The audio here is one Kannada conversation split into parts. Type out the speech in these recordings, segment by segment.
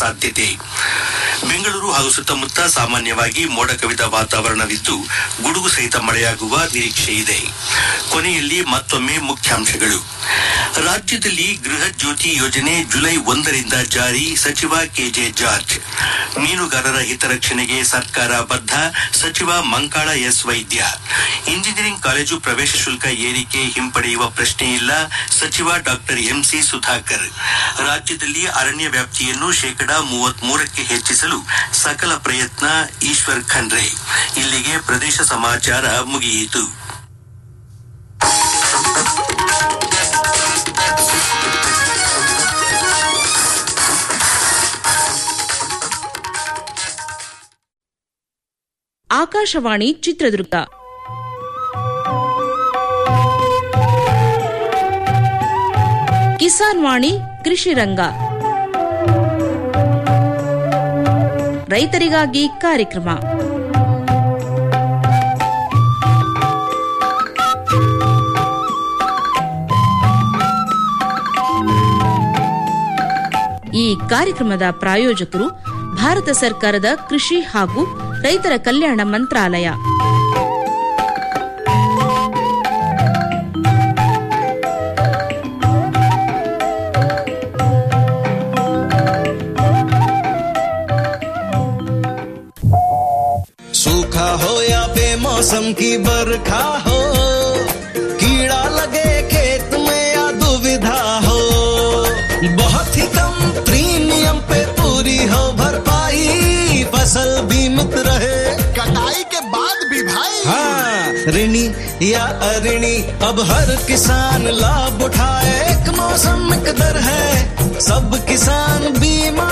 ಸಾಧ್ಯತೆ ಬೆಂಗಳೂರು ಹಾಗೂ ಸುತ್ತಮುತ್ತ ಸಾಮಾನ್ಯವಾಗಿ ಮೋಡ ಕವಿದ ವಾತಾವರಣವಿದ್ದು ಗುಡುಗು ಸಹಿತ ಮಳೆಯಾಗುವ ನಿರೀಕ್ಷೆ ಇದೆ ಕೊನೆಯಲ್ಲಿ ಮತ್ತೊಮ್ಮೆ ಮುಖ್ಯಾಂಶಗಳು ರಾಜ್ಯದಲ್ಲಿ ಗೃಹ ಜ್ಯೋತಿ ಯೋಜನೆ ಜುಲೈ ಒಂದರಿಂದ ಜಾರಿ ಸಚಿವ ಕೆಜೆ ಜಾರ್ಜ್ ಮೀನುಗಾರರ ಹಿತರಕ್ಷಣೆಗೆ ಸರ್ಕಾರ ಬದ್ಧ ಸಚಿವ Mankala S Vaidya engineering college ಪ್ರವೇಶ ಶುಲ್ಕ ಏರಿಕೆ ಹಿಂಪಡೆಯುವ ಪ್ರಶ್ನೆ ಇಲ್ಲ ಸಚಿವ ಡಾಕ್ಟರ್ ಎಂಸಿ ಸುಧಾಕರ್ ರಾಜ್ಯದಲ್ಲಿ ಅರಣ್ಯ ವ್ಯಾಪ್ತಿಯನ್ನು ಶೇಕಡಾ ಮೂವತ್ಮೂರಕ್ಕೆ ಹೆಚ್ಚಿಸಲು ಸಕಲ ಪ್ರಯತ್ನ ಈಶ್ವರ್ ಖಂಡ್ರೆ ಇಲ್ಲಿಗೆ ಪ್ರದೇಶ ಸಮಾಚಾರ ಮುಗಿಯಿತು ಆಕಾಶವಾಣಿ ಚಿತ್ರದುರ್ಗ ಕಿಸಾನ್ ವಾಣಿ ಕೃಷಿ ರಂಗ ರೈತರಿಗಾಗಿ ಕಾರ್ಯಕ್ರಮ ಈ ಕಾರ್ಯಕ್ರಮದ ಪ್ರಾಯೋಜಕರು ಭಾರತ ಸರ್ಕಾರದ ಕೃಷಿ ಹಾಗೂ ರೈತರ ಕಲ್ಯಾಣ ಮಂತ್ರಾಲಯ सूखा हो या बेमौसम की बरखा हो कीड़ा लगे खेत में या दुविधा हो बहुत ही कम प्रीमियम पे पूरी हो भरपाई फसल बीमित रहे कटाई के बाद भी भाई हाँ ऋणी या अऋणी अब हर किसान लाभ उठाए एक मौसम एक दर है सब किसान बीमा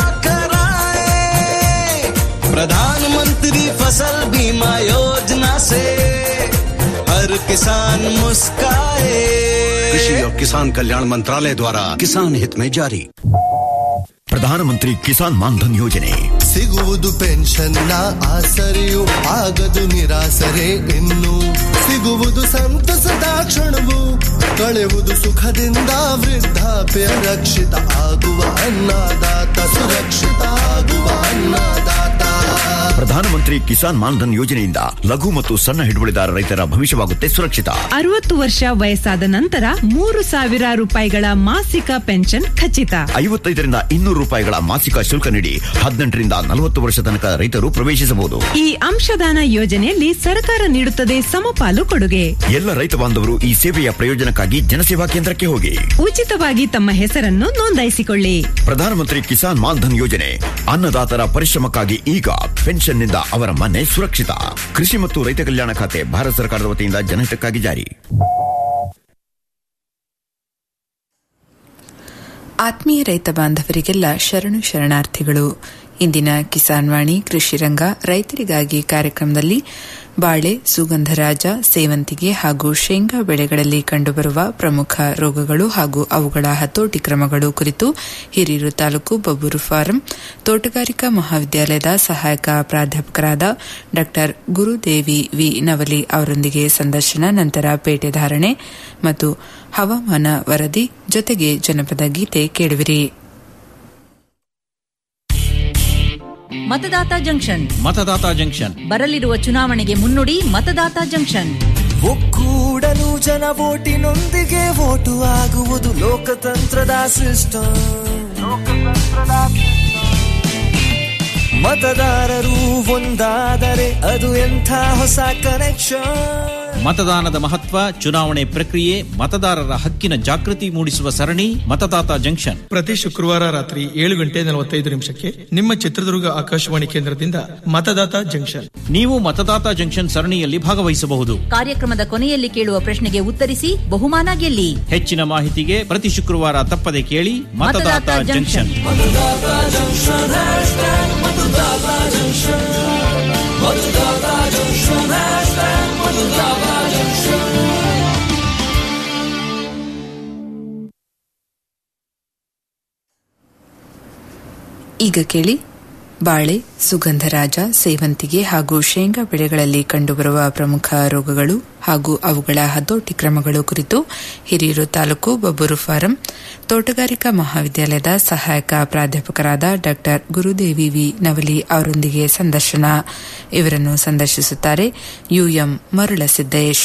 कराए प्रधानमंत्री फसल बीमा योजना से हर किसान मुस्काए कृषि और किसान कल्याण मंत्रालय द्वारा किसान हित में जारी ಪ್ರಧಾನಮಂತ್ರಿ ಕಿಸಾನ್ ಮಾನ್ಧನ್ ಯೋಜನೆ ಸಿಗುವುದು ಪೆನ್ಷನ್ನ ಆಸರೆಯು ಆಗದು ನಿರಾಸರೆ ಇನ್ನು ಸಿಗುವುದು ಸಂತಸದ ಕ್ಷಣವು ಕಳೆಯುವುದು ಸುಖದಿಂದ ವೃದ್ಧಾಪ್ಯ ರಕ್ಷಿತ ಆಗುವ ಅನ್ನದಾತ ಸುರಕ್ಷಿತ ಆಗುವ ಅನ್ನದಾತ ಪ್ರಧಾನಮಂತ್ರಿ ಕಿಸಾನ್ ಮಾನ್ಧನ್ ಯೋಜನೆಯಿಂದ ಲಘು ಮತ್ತು ಸಣ್ಣ ಹಿಡುವಳಿದಾರ ರೈತರ ಭವಿಷ್ಯವಾಗುತ್ತೆ ಸುರಕ್ಷಿತ ಅರವತ್ತು ವರ್ಷ ವಯಸ್ಸಾದ ನಂತರ ಮೂರು ಸಾವಿರ ರೂಪಾಯಿಗಳ ಮಾಸಿಕ ಪೆನ್ಷನ್ ಖಚಿತ ಐವತ್ತೈದರಿಂದ ಇನ್ನೂರು ರೂಪಾಯಿಗಳ ಮಾಸಿಕ ಶುಲ್ಕ ನೀಡಿ ಹದಿನೆಂಟರಿಂದ ನಲವತ್ತು ವರ್ಷ ತನಕ ರೈತರು ಪ್ರವೇಶಿಸಬಹುದು ಈ ಅಂಶದಾನ ಯೋಜನೆಯಲ್ಲಿ ಸರ್ಕಾರ ನೀಡುತ್ತದೆ ಸಮಪಾಲು ಕೊಡುಗೆ ಎಲ್ಲ ರೈತ ಬಾಂಧವರು ಈ ಸೇವೆಯ ಪ್ರಯೋಜನಕ್ಕಾಗಿ ಜನಸೇವಾ ಕೇಂದ್ರಕ್ಕೆ ಹೋಗಿ ಉಚಿತವಾಗಿ ತಮ್ಮ ಹೆಸರನ್ನು ನೋಂದಾಯಿಸಿಕೊಳ್ಳಿ ಪ್ರಧಾನಮಂತ್ರಿ ಕಿಸಾನ್ ಮಾನ್ಧನ್ ಯೋಜನೆ ಅನ್ನದಾತರ ಪರಿಶ್ರಮಕ್ಕಾಗಿ ಈಗ ಪೆನ್ಷನ್ನಿಂದ ಅವರ ಮನೆ ಸುರಕ್ಷಿತ ಕೃಷಿ ಮತ್ತು ರೈತ ಕಲ್ಯಾಣ ಖಾತೆ ಭಾರತ ಸರ್ಕಾರದ ವತಿಯಿಂದ ಜನಹಿತಕ್ಕಾಗಿ ಜಾರಿ ಆತ್ಮೀಯ ರೈತ ಬಾಂಧವರಿಗೆಲ್ಲ ಶರಣು ಶರಣಾರ್ಥಿಗಳು ಇಂದಿನ ಕಿಸಾನ್ ವಾಣಿ ಕೃಷಿ ರಂಗ ರೈತರಿಗಾಗಿ ಕಾರ್ಯಕ್ರಮದಲ್ಲಿ ಬಾಳೆ ಸುಗಂಧರಾಜ ಸೇವಂತಿಗೆ ಹಾಗೂ ಶೇಂಗಾ ಬೆಳೆಗಳಲ್ಲಿ ಕಂಡುಬರುವ ಪ್ರಮುಖ ರೋಗಗಳು ಹಾಗೂ ಅವುಗಳ ಹತೋಟಿ ಕ್ರಮಗಳು ಕುರಿತು ಹಿರಿಯೂರು ತಾಲೂಕು ಬಬ್ಬೂರು ಫಾರಂ ತೋಟಗಾರಿಕಾ ಮಹಾವಿದ್ಯಾಲಯದ ಸಹಾಯಕ ಪ್ರಾಧ್ಯಾಪಕರಾದ ಡಾ ಗುರುದೇವಿ ವಿ ನವಲಿ ಅವರೊಂದಿಗೆ ಸಂದರ್ಶನ ನಂತರ ಪೇಟೆ ಧಾರಣೆ ಮತ್ತು ಹವಾಮಾನ ವರದಿ ಜೊತೆಗೆ ಜನಪದ ಗೀತೆ ಕೇಳುವಿರಿ ಮತದಾತ ಜಂಕ್ಷನ್ ಮತದಾತ ಜಂಕ್ಷನ್ ಬರಲಿರುವ ಚುನಾವಣೆಗೆ ಮುನ್ನುಡಿ ಮತದಾತ ಜಂಕ್ಷನ್ ಒಕ್ಕೂಡಲು ಜನ ಓಟಿನೊಂದಿಗೆ ಓಟು ಆಗುವುದು ಲೋಕತಂತ್ರದ ಸಿಸ್ಟಮ್ ಮತದಾರರು ಒಂದಾದರೆ ಅದು ಎಂಥ ಹೊಸ ಕನೆಕ್ಷನ್ ಮತದಾನದ ಮಹತ್ವ ಚುನಾವಣೆ ಪ್ರಕ್ರಿಯೆ ಮತದಾರರ ಹಕ್ಕಿನ ಜಾಗೃತಿ ಮೂಡಿಸುವ ಸರಣಿ ಮತದಾತ ಜಂಕ್ಷನ್ ಪ್ರತಿ ಶುಕ್ರವಾರ ರಾತ್ರಿ ಏಳು ಗಂಟೆ ನಲವತ್ತೈದು ನಿಮಿಷಕ್ಕೆ ನಿಮ್ಮ ಚಿತ್ರದುರ್ಗ ಆಕಾಶವಾಣಿ ಕೇಂದ್ರದಿಂದ ಮತದಾತ ಜಂಕ್ಷನ್ ನೀವು ಮತದಾತ ಜಂಕ್ಷನ್ ಸರಣಿಯಲ್ಲಿ ಭಾಗವಹಿಸಬಹುದು ಕಾರ್ಯಕ್ರಮದ ಕೊನೆಯಲ್ಲಿ ಕೇಳುವ ಪ್ರಶ್ನೆಗೆ ಉತ್ತರಿಸಿ ಬಹುಮಾನ ಗೆಲ್ಲಿ ಹೆಚ್ಚಿನ ಮಾಹಿತಿಗೆ ಪ್ರತಿ ಶುಕ್ರವಾರ ತಪ್ಪದೆ ಕೇಳಿ ಮತದಾತ ಜಂಕ್ಷನ್ ಈಗ ಕೇಳಿ ಬಾಳೆ ಸುಗಂಧರಾಜ ಸೇವಂತಿಗೆ ಹಾಗೂ ಶೇಂಗಾ ಬೆಳೆಗಳಲ್ಲಿ ಕಂಡುಬರುವ ಪ್ರಮುಖ ರೋಗಗಳು ಹಾಗೂ ಅವುಗಳ ಹತೋಟಿ ಕ್ರಮಗಳು ಕುರಿತು ಹಿರಿಯೂರು ತಾಲೂಕು ಬಬ್ಬೂರು ಫಾರಂ ತೋಟಗಾರಿಕಾ ಮಹಾವಿದ್ಯಾಲಯದ ಸಹಾಯಕ ಪ್ರಾಧ್ಯಾಪಕರಾದ ಡಾ ಗುರುದೇವಿ ವಿ ನವಲಿ ಅವರೊಂದಿಗೆ ಸಂದರ್ಶನ ಇವರನ್ನು ಸಂದರ್ಶಿಸುತ್ತಾರೆ ಯುಎಂ ಮರುಳಸಿದ್ದೇಶ್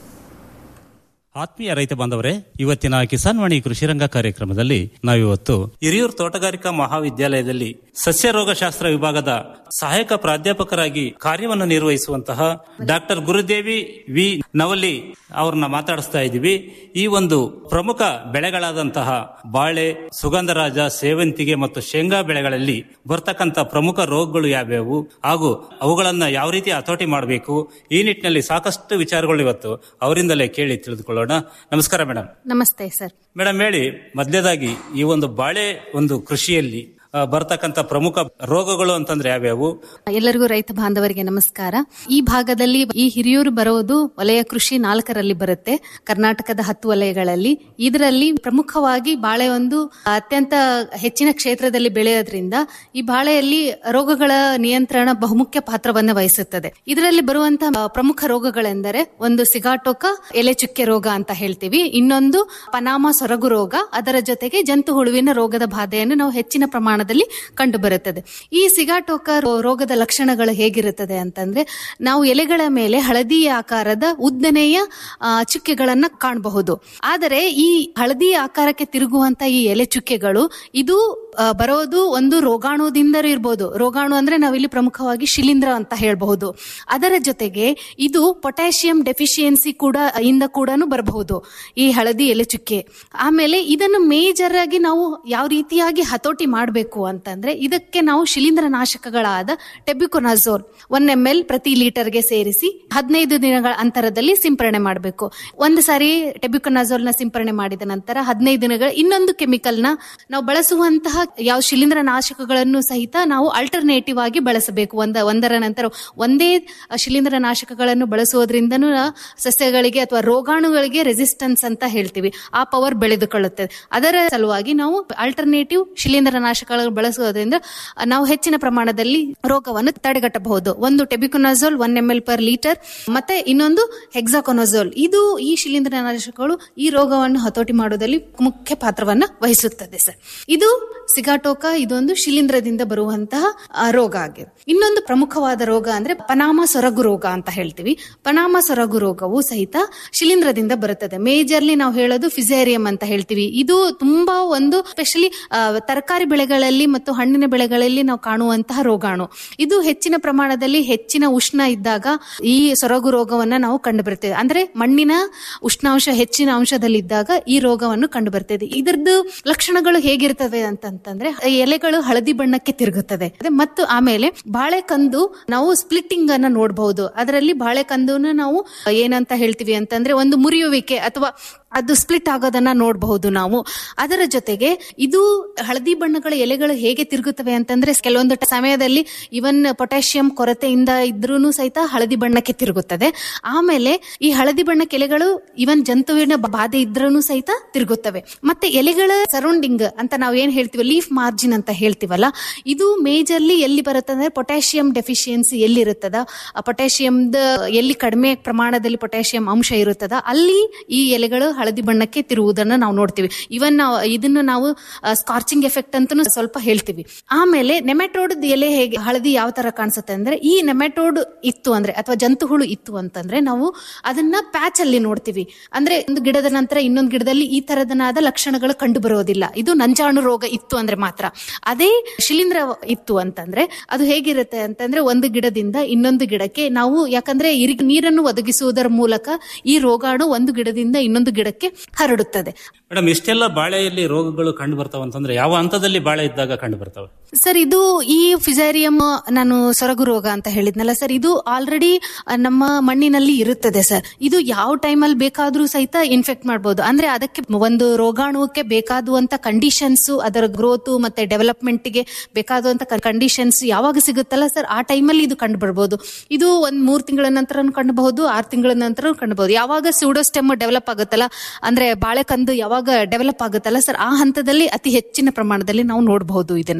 ಆತ್ಮೀಯ ರೈತ ಬಾಂಧವರೇ ಇವತ್ತಿನ ಕಿಸಾನ್ ವಾಣಿ ಕೃಷಿರಂಗ ಕಾರ್ಯಕ್ರಮದಲ್ಲಿ ನಾವಿವತ್ತು ಹಿರಿಯೂರು ತೋಟಗಾರಿಕಾ ಮಹಾವಿದ್ಯಾಲಯದಲ್ಲಿ ಸಸ್ಯ ರೋಗಶಾಸ್ತ್ರ ವಿಭಾಗದ ಸಹಾಯಕ ಪ್ರಾಧ್ಯಾಪಕರಾಗಿ ಕಾರ್ಯವನ್ನು ನಿರ್ವಹಿಸುವಂತಹ ಡಾಕ್ಟರ್ ಗುರುದೇವಿ ವಿ ನವಲಿ ಅವ್ರನ್ನ ಮಾತಾಡಿಸ್ತಾ ಇದ್ದೀವಿ ಈ ಒಂದು ಪ್ರಮುಖ ಬೆಳೆಗಳಾದಂತಹ ಬಾಳೆ ಸುಗಂಧರಾಜ ಸೇವಂತಿಗೆ ಮತ್ತು ಶೇಂಗಾ ಬೆಳೆಗಳಲ್ಲಿ ಬರ್ತಕ್ಕಂಥ ಪ್ರಮುಖ ರೋಗಗಳು ಯಾವ್ಯಾವು ಹಾಗೂ ಅವುಗಳನ್ನ ಯಾವ ರೀತಿ ಹತೋಟಿ ಮಾಡಬೇಕು ಈ ನಿಟ್ಟಿನಲ್ಲಿ ಸಾಕಷ್ಟು ವಿಚಾರಗಳು ಇವತ್ತು ಅವರಿಂದಲೇ ಕೇಳಿ ತಿಳಿದುಕೊಳ್ಳೋಣ ನಮಸ್ಕಾರ ಮೇಡಮ್ ನಮಸ್ತೆ ಸರ್ ಮೇಡಮ್ ಹೇಳಿ ಮೊದಲೇದಾಗಿ ಈ ಒಂದು ಬಾಳೆ ಒಂದು ಕೃಷಿಯಲ್ಲಿ ಆ, ಬರ್ತಕ್ಕಂಥ ಪ್ರಮುಖ ರೋಗಗಳು ಅಂತಂದ್ರೆ ಯಾವ್ಯಾವು ಎಲ್ಲರಿಗೂ ರೈತ ಬಾಂಧವರಿಗೆ ನಮಸ್ಕಾರ ಈ ಭಾಗದಲ್ಲಿ ಈ ಹಿರಿಯೂರು ಬರೋದು ವಲಯ ಕೃಷಿ ನಾಲ್ಕರಲ್ಲಿ ಬರುತ್ತೆ ಕರ್ನಾಟಕದ ಹತ್ತು ವಲಯಗಳಲ್ಲಿ ಇದರಲ್ಲಿ ಪ್ರಮುಖವಾಗಿ ಬಾಳೆ ಒಂದು ಅತ್ಯಂತ ಹೆಚ್ಚಿನ ಕ್ಷೇತ್ರದಲ್ಲಿ ಬೆಳೆಯೋದ್ರಿಂದ ಈ ಬಾಳೆಯಲ್ಲಿ ರೋಗಗಳ ನಿಯಂತ್ರಣ ಬಹುಮುಖ್ಯ ಪಾತ್ರವನ್ನು ವಹಿಸುತ್ತದೆ ಇದರಲ್ಲಿ ಬರುವಂತಹ ಪ್ರಮುಖ ರೋಗಗಳೆಂದರೆ ಒಂದು ಸಿಗಾಟೋಕ ಎಲೆ ಚುಕ್ಕೆ ರೋಗ ಅಂತ ಹೇಳ್ತೀವಿ ಇನ್ನೊಂದು ಪನಾಮ ಸೊರಗು ರೋಗ ಅದರ ಜೊತೆಗೆ ಜಂತು ಹುಳುವಿನ ರೋಗದ ಬಾಧೆಯನ್ನು ನಾವು ಹೆಚ್ಚಿನ ಪ್ರಮಾಣದಲ್ಲಿ ಕಂಡು ಬರುತ್ತದೆ ಈ ಸಿಗಾಟೋಕ ರೋ- ರೋಗದ ಲಕ್ಷಣಗಳು ಹೇಗಿರುತ್ತದೆ ಅಂತಂದ್ರೆ ನಾವು ಎಲೆಗಳ ಮೇಲೆ ಹಳದಿ ಆಕಾರದ ಉದ್ದನೆಯ ಆ, ಚುಕ್ಕೆಗಳನ್ನ ಕಾಣಬಹುದು ಆದರೆ ಈ ಹಳದಿ ಆಕಾರಕ್ಕೆ ತಿರುಗುವಂತ ಈ ಎಲೆ ಚುಕ್ಕೆಗಳು ಇದು ಆ, ಬರೋದು ಒಂದು ರೋಗಾಣುದಿಂದ ಇರ್ಬೋದು ರೋಗಾಣು ಅಂದ್ರೆ ನಾವಿಲ್ಲಿ ಪ್ರಮುಖವಾಗಿ ಶಿಲೀಂಧ್ರ ಅಂತ ಹೇಳಬಹುದು ಅದರ ಜೊತೆಗೆ ಇದು ಪೊಟ್ಯಾಷಿಯಂ ಡೆಫಿಷಿಯನ್ಸಿ ಕೂಡ ಇಂದ ಕೂಡ ಬರಬಹುದು ಈ ಹಳದಿ ಎಲೆ ಚುಕ್ಕೆ ಆಮೇಲೆ ಇದನ್ನು ಮೇಜರ್ ಆಗಿ ನಾವು ಯಾವ ರೀತಿಯಾಗಿ ಹತೋಟಿ ಮಾಡಬೇಕು ಅಂತಂದ್ರೆ ಇದಕ್ಕೆ ನಾವು ಶಿಲೀಂಧ್ರ ನಾಶಕಗಳಾದ ಟೆಬಿಕೊನಾಜೋಲ್ ಒನ್ ಎಂ ಎಲ್ ಪ್ರತಿ ಲೀಟರ್ಗೆ ಸೇರಿಸಿ ಹದಿನೈದು ದಿನಗಳ ಅಂತರದಲ್ಲಿ ಸಿಂಪರಣೆ ಮಾಡಬೇಕು ಒಂದು ಸಾರಿ ಟೆಬಿಕೊನಾಜೋಲ್ ನ ಸಿಂಪರಣೆ ಮಾಡಿದ ನಂತರ ಹದಿನೈದು ದಿನಗಳ ಇನ್ನೊಂದು ಕೆಮಿಕಲ್ ನ ನಾವು ಬಳಸುವಂತಹ ಯಾವ ಶಿಲೀಂಧ್ರ ನಾಶಕಗಳನ್ನು ಸಹಿತ ನಾವು ಅಲ್ಟರ್ನೇಟಿವ್ ಆಗಿ ಬಳಸಬೇಕು ಒಂದ ಒಂದರ ನಂತರ ಒಂದೇ ಶಿಲೀಂಧ್ರ ನಾಶಕಗಳನ್ನು ಬಳಸುವುದರಿಂದನೂ ಸಸ್ಯಗಳಿಗೆ ಅಥವಾ ರೋಗಾಣುಗಳಿಗೆ ರೆಸಿಸ್ಟೆನ್ಸ್ ಅಂತ ಹೇಳ್ತೀವಿ ಆ ಪವರ್ ಬೆಳೆದುಕೊಳ್ಳುತ್ತದೆ ಅದರ ಸಲುವಾಗಿ ನಾವು ಅಲ್ಟರ್ನೇಟಿವ್ ಶಿಲೀಂಧ್ರ ನಾಶಕಗಳನ್ನು ಬಳಸುವುದರಿಂದ ನಾವು ಹೆಚ್ಚಿನ ಪ್ರಮಾಣದಲ್ಲಿ ರೋಗವನ್ನು ತಡೆಗಟ್ಟಬಹುದು ಒಂದು tebuconazole one M L per litre ಮತ್ತೆ ಇನ್ನೊಂದು ಹೆಕ್ಸಾಕೊನಜೋಲ್ ಇದು ಈ ಶಿಲೀಂಧ್ರ ನಾಶಕಗಳು ಈ ರೋಗವನ್ನು ಹತೋಟಿ ಮಾಡುವುದರಲ್ಲಿ ಮುಖ್ಯ ಪಾತ್ರವನ್ನ ವಹಿಸುತ್ತದೆ ಸರ್ ಇದು ಸಿಗಾಟೋಕ ಇದೊಂದು ಶಿಲೀಂಧ್ರದಿಂದ ಬರುವಂತಹ ಆ, ರೋಗ ಆಗಿದೆ ಇನ್ನೊಂದು ಪ್ರಮುಖವಾದ ರೋಗ ಅಂದ್ರೆ ಪನಾಮ ಸೊರಗು ರೋಗ ಅಂತ ಹೇಳ್ತೀವಿ ಪನಾಮ ಸೊರಗು ರೋಗವು ಸಹಿತ ಶಿಲೀಂಧ್ರದಿಂದ ಬರುತ್ತದೆ ಮೇಜರ್ಲಿ ನಾವು ಹೇಳೋದು ಫಿಸೇರಿಯಂ ಅಂತ ಹೇಳ್ತೀವಿ ಇದು ತುಂಬಾ ಒಂದು ಸ್ಪೆಷಲಿ ತರಕಾರಿ ಬೆಳೆಗಳಲ್ಲಿ ಮತ್ತು ಹಣ್ಣಿನ ಬೆಳೆಗಳಲ್ಲಿ ನಾವು ಕಾಣುವಂತಹ ರೋಗಾಣು ಇದು ಹೆಚ್ಚಿನ ಪ್ರಮಾಣದಲ್ಲಿ ಹೆಚ್ಚಿನ ಉಷ್ಣ ಇದ್ದಾಗ ಈ ಸೊರಗು ರೋಗವನ್ನ ನಾವು ಕಂಡು ಬರ್ತೇವೆ ಅಂದ್ರೆ ಮಣ್ಣಿನ ಉಷ್ಣಾಂಶ ಹೆಚ್ಚಿನ ಅಂಶದಲ್ಲಿದ್ದಾಗ ಈ ರೋಗವನ್ನು ಕಂಡು ಬರ್ತದೆ ಇದರದ್ದು ಲಕ್ಷಣಗಳು ಹೇಗಿರ್ತವೆ ಅಂತಂತಂದ್ರೆ ಎಲೆಗಳು ಹಳದಿ ಬಣ್ಣಕ್ಕೆ ತಿರುಗುತ್ತದೆ ಅದೇ ಮತ್ತು ಆಮೇಲೆ ಬಾಳೆಕಂದು ನಾವು ಸ್ಪ್ಲಿಟ್ಟಿಂಗ್ ಅನ್ನ ನೋಡಬಹುದು ಅದರಲ್ಲಿ ಬಾಳೆಕಂದುನ ನಾವು ಏನಂತ ಹೇಳ್ತೀವಿ ಅಂತಂದ್ರೆ ಒಂದು ಮುರಿಯುವಿಕೆ ಅಥವಾ ಅದು ಸ್ಪ್ಲಿಟ್ ಆಗೋದನ್ನ ನೋಡಬಹುದು ನಾವು ಅದರ ಜೊತೆಗೆ ಇದು ಹಳದಿ ಬಣ್ಣಗಳ ಎಲೆಗಳು ಹೇಗೆ ತಿರುಗುತ್ತವೆ ಅಂತಂದ್ರೆ ಕೆಲವೊಂದು ಟ- ಸಮಯದಲ್ಲಿ ಇವನ್ ಪೊಟ್ಯಾಷಿಯಂ ಕೊರತೆಯಿಂದ ಇದ್ರೂ ಸಹಿತ ಹಳದಿ ಬಣ್ಣಕ್ಕೆ ತಿರುಗುತ್ತದೆ ಆಮೇಲೆ ಈ ಹಳದಿ ಬಣ್ಣಕ್ಕೆ ಎಲೆಗಳು ಇವನ್ ಜಂತುವಿನ ಬ- ಬಾಧೆ ಇದ್ರೂ ಸಹಿತ ತಿರುಗುತ್ತವೆ ಮತ್ತೆ ಎಲೆಗಳ ಸರೌಂಡಿಂಗ್ ಅಂತ ನಾವು ಏನ್ ಹೇಳ್ತೀವಿ ಲೀಫ್ ಮಾರ್ಜಿನ್ ಅಂತ ಹೇಳ್ತೀವಲ್ಲ ಇದು ಮೇಜರ್ಲಿ ಎಲ್ಲಿ ಬರುತ್ತೆ ಅಂದ್ರೆ ಪೊಟ್ಯಾಷಿಯಂ ಡೆಫಿಷಿಯನ್ಸಿ ಎಲ್ಲಿ ಇರುತ್ತದ ಪೊಟ್ಯಾಷಿಯಂದ ಎಲ್ಲಿ ಕಡಿಮೆ ಪ್ರಮಾಣದಲ್ಲಿ ಪೊಟ್ಯಾಷಿಯಂ ಅಂಶ ಇರುತ್ತದ ಅಲ್ಲಿ ಈ ಎಲೆಗಳು ಹಳದಿ ಬಣ್ಣಕ್ಕೆ ತಿರುವುದನ್ನು ನಾವು ನೋಡ್ತೀವಿ ಇವನ್ ನಾವು ಇದನ್ನು ನಾವು ಸ್ಕಾರ್ಚಿಂಗ್ ಎಫೆಕ್ಟ್ ಅಂತಾನು ಸ್ವಲ್ಪ ಹೇಳ್ತೀವಿ ಆಮೇಲೆ ನೆಮೆಟೋಡ್ ಎಲೆ ಹೇಗೆ ಹಳದಿ ಯಾವ ತರ ಕಾಣಿಸುತ್ತೆ ಅಂದ್ರೆ ಈ ನೆಮೆಟೋಡ್ ಇತ್ತು ಅಂದ್ರೆ ಅಥವಾ ಜಂತುಹುಳು ಇತ್ತು ಅಂತಂದ್ರೆ ನಾವು ಅದನ್ನ ಪ್ಯಾಚ್ ಅಲ್ಲಿ ನೋಡ್ತೀವಿ ಅಂದ್ರೆ ಒಂದು ಗಿಡದ ನಂತರ ಇನ್ನೊಂದು ಗಿಡದಲ್ಲಿ ಈ ತರದನಾದ ಲಕ್ಷಣಗಳು ಕಂಡು ಬರೋದಿಲ್ಲ ಇದು ನಂಜಾಣು ರೋಗ ಇತ್ತು ಅಂದ್ರೆ ಮಾತ್ರ ಅದೇ ಶಿಲೀಂಧ್ರ ಇತ್ತು ಅಂತಂದ್ರೆ ಅದು ಹೇಗಿರುತ್ತೆ ಅಂತಂದ್ರೆ ಒಂದು ಗಿಡದಿಂದ ಇನ್ನೊಂದು ಗಿಡಕ್ಕೆ ನಾವು ಯಾಕಂದ್ರೆ ಇರಿ- ನೀರನ್ನು ಒದಗಿಸುವುದರ ಮೂಲಕ ಈ ರೋಗಾಣು ಒಂದು ಗಿಡದಿಂದ ಇನ್ನೊಂದು ಗಿಡಕ್ಕೆ ಹರಡುತ್ತದೆ ಮೇಡಮ್ ಇಷ್ಟೆಲ್ಲ ಬಾಳೆಯಲ್ಲಿ ರೋಗಗಳು ಕಂಡು ಬರ್ತಾವ ಅಂತಂದ್ರೆ ಯಾವ ಹಂತದಲ್ಲಿ ಬಾಳೆ ಇದ್ದಾಗ ಕಂಡು ಬರ್ತವೆ ಸರ್ ಇದು ಈ ಫಿಸೇರಿಯಂ ನಾನು ಸೊರಗು ರೋಗ ಅಂತ ಹೇಳಿದ್ನಲ್ಲ ಸರ್ ಇದು ಆಲ್ರೆಡಿ ನಮ್ಮ ಮಣ್ಣಿನಲ್ಲಿ ಇರುತ್ತದೆ ಸರ್ ಇದು ಯಾವ ಟೈಮಲ್ಲಿ ಬೇಕಾದ್ರೂ ಸಹಿತ ಇನ್ಫೆಕ್ಟ್ ಮಾಡಬಹುದು ಅಂದ್ರೆ ಅದಕ್ಕೆ ಒಂದು ರೋಗಾಣುವಕ್ಕೆ ಬೇಕಾದುವಂತ ಕಂಡೀಷನ್ಸ್ ಅದರ ಗ್ರೋತ್ ಮತ್ತೆ ಡೆವಲಪ್ಮೆಂಟ್ ಗೆ ಬೇಕಾದಂತ ಕಂಡೀಷನ್ಸ್ ಯಾವಾಗ ಸಿಗುತ್ತಲ್ಲ ಸರ್ ಆ ಟೈಮಲ್ಲಿ ಇದು ಕಂಡು ಬರ್ಬೋದು ಇದು ಒಂದ್ ಮೂರ್ ತಿಂಗಳ ನಂತರ ಕಂಡುಬಹುದು ಆರು ತಿಂಗಳ ನಂತರ ಕಂಡುಬಹುದು ಯಾವಾಗ ಸ್ಯೂಡೋಸ್ಟೆಮ್ ಡೆವಲಪ್ ಆಗುತ್ತಲ್ಲ ಅಂದ್ರೆ ಬಾಳೆಕಂದು ಯಾವಾಗ ಡೆವಲಪ್ ಆಗುತ್ತಲ್ಲ ಸರ್ ಆ ಹಂತದಲ್ಲಿ ಅತಿ ಹೆಚ್ಚಿನ ಪ್ರಮಾಣದಲ್ಲಿ ನಾವು ನೋಡಬಹುದು ಇದನ್ನ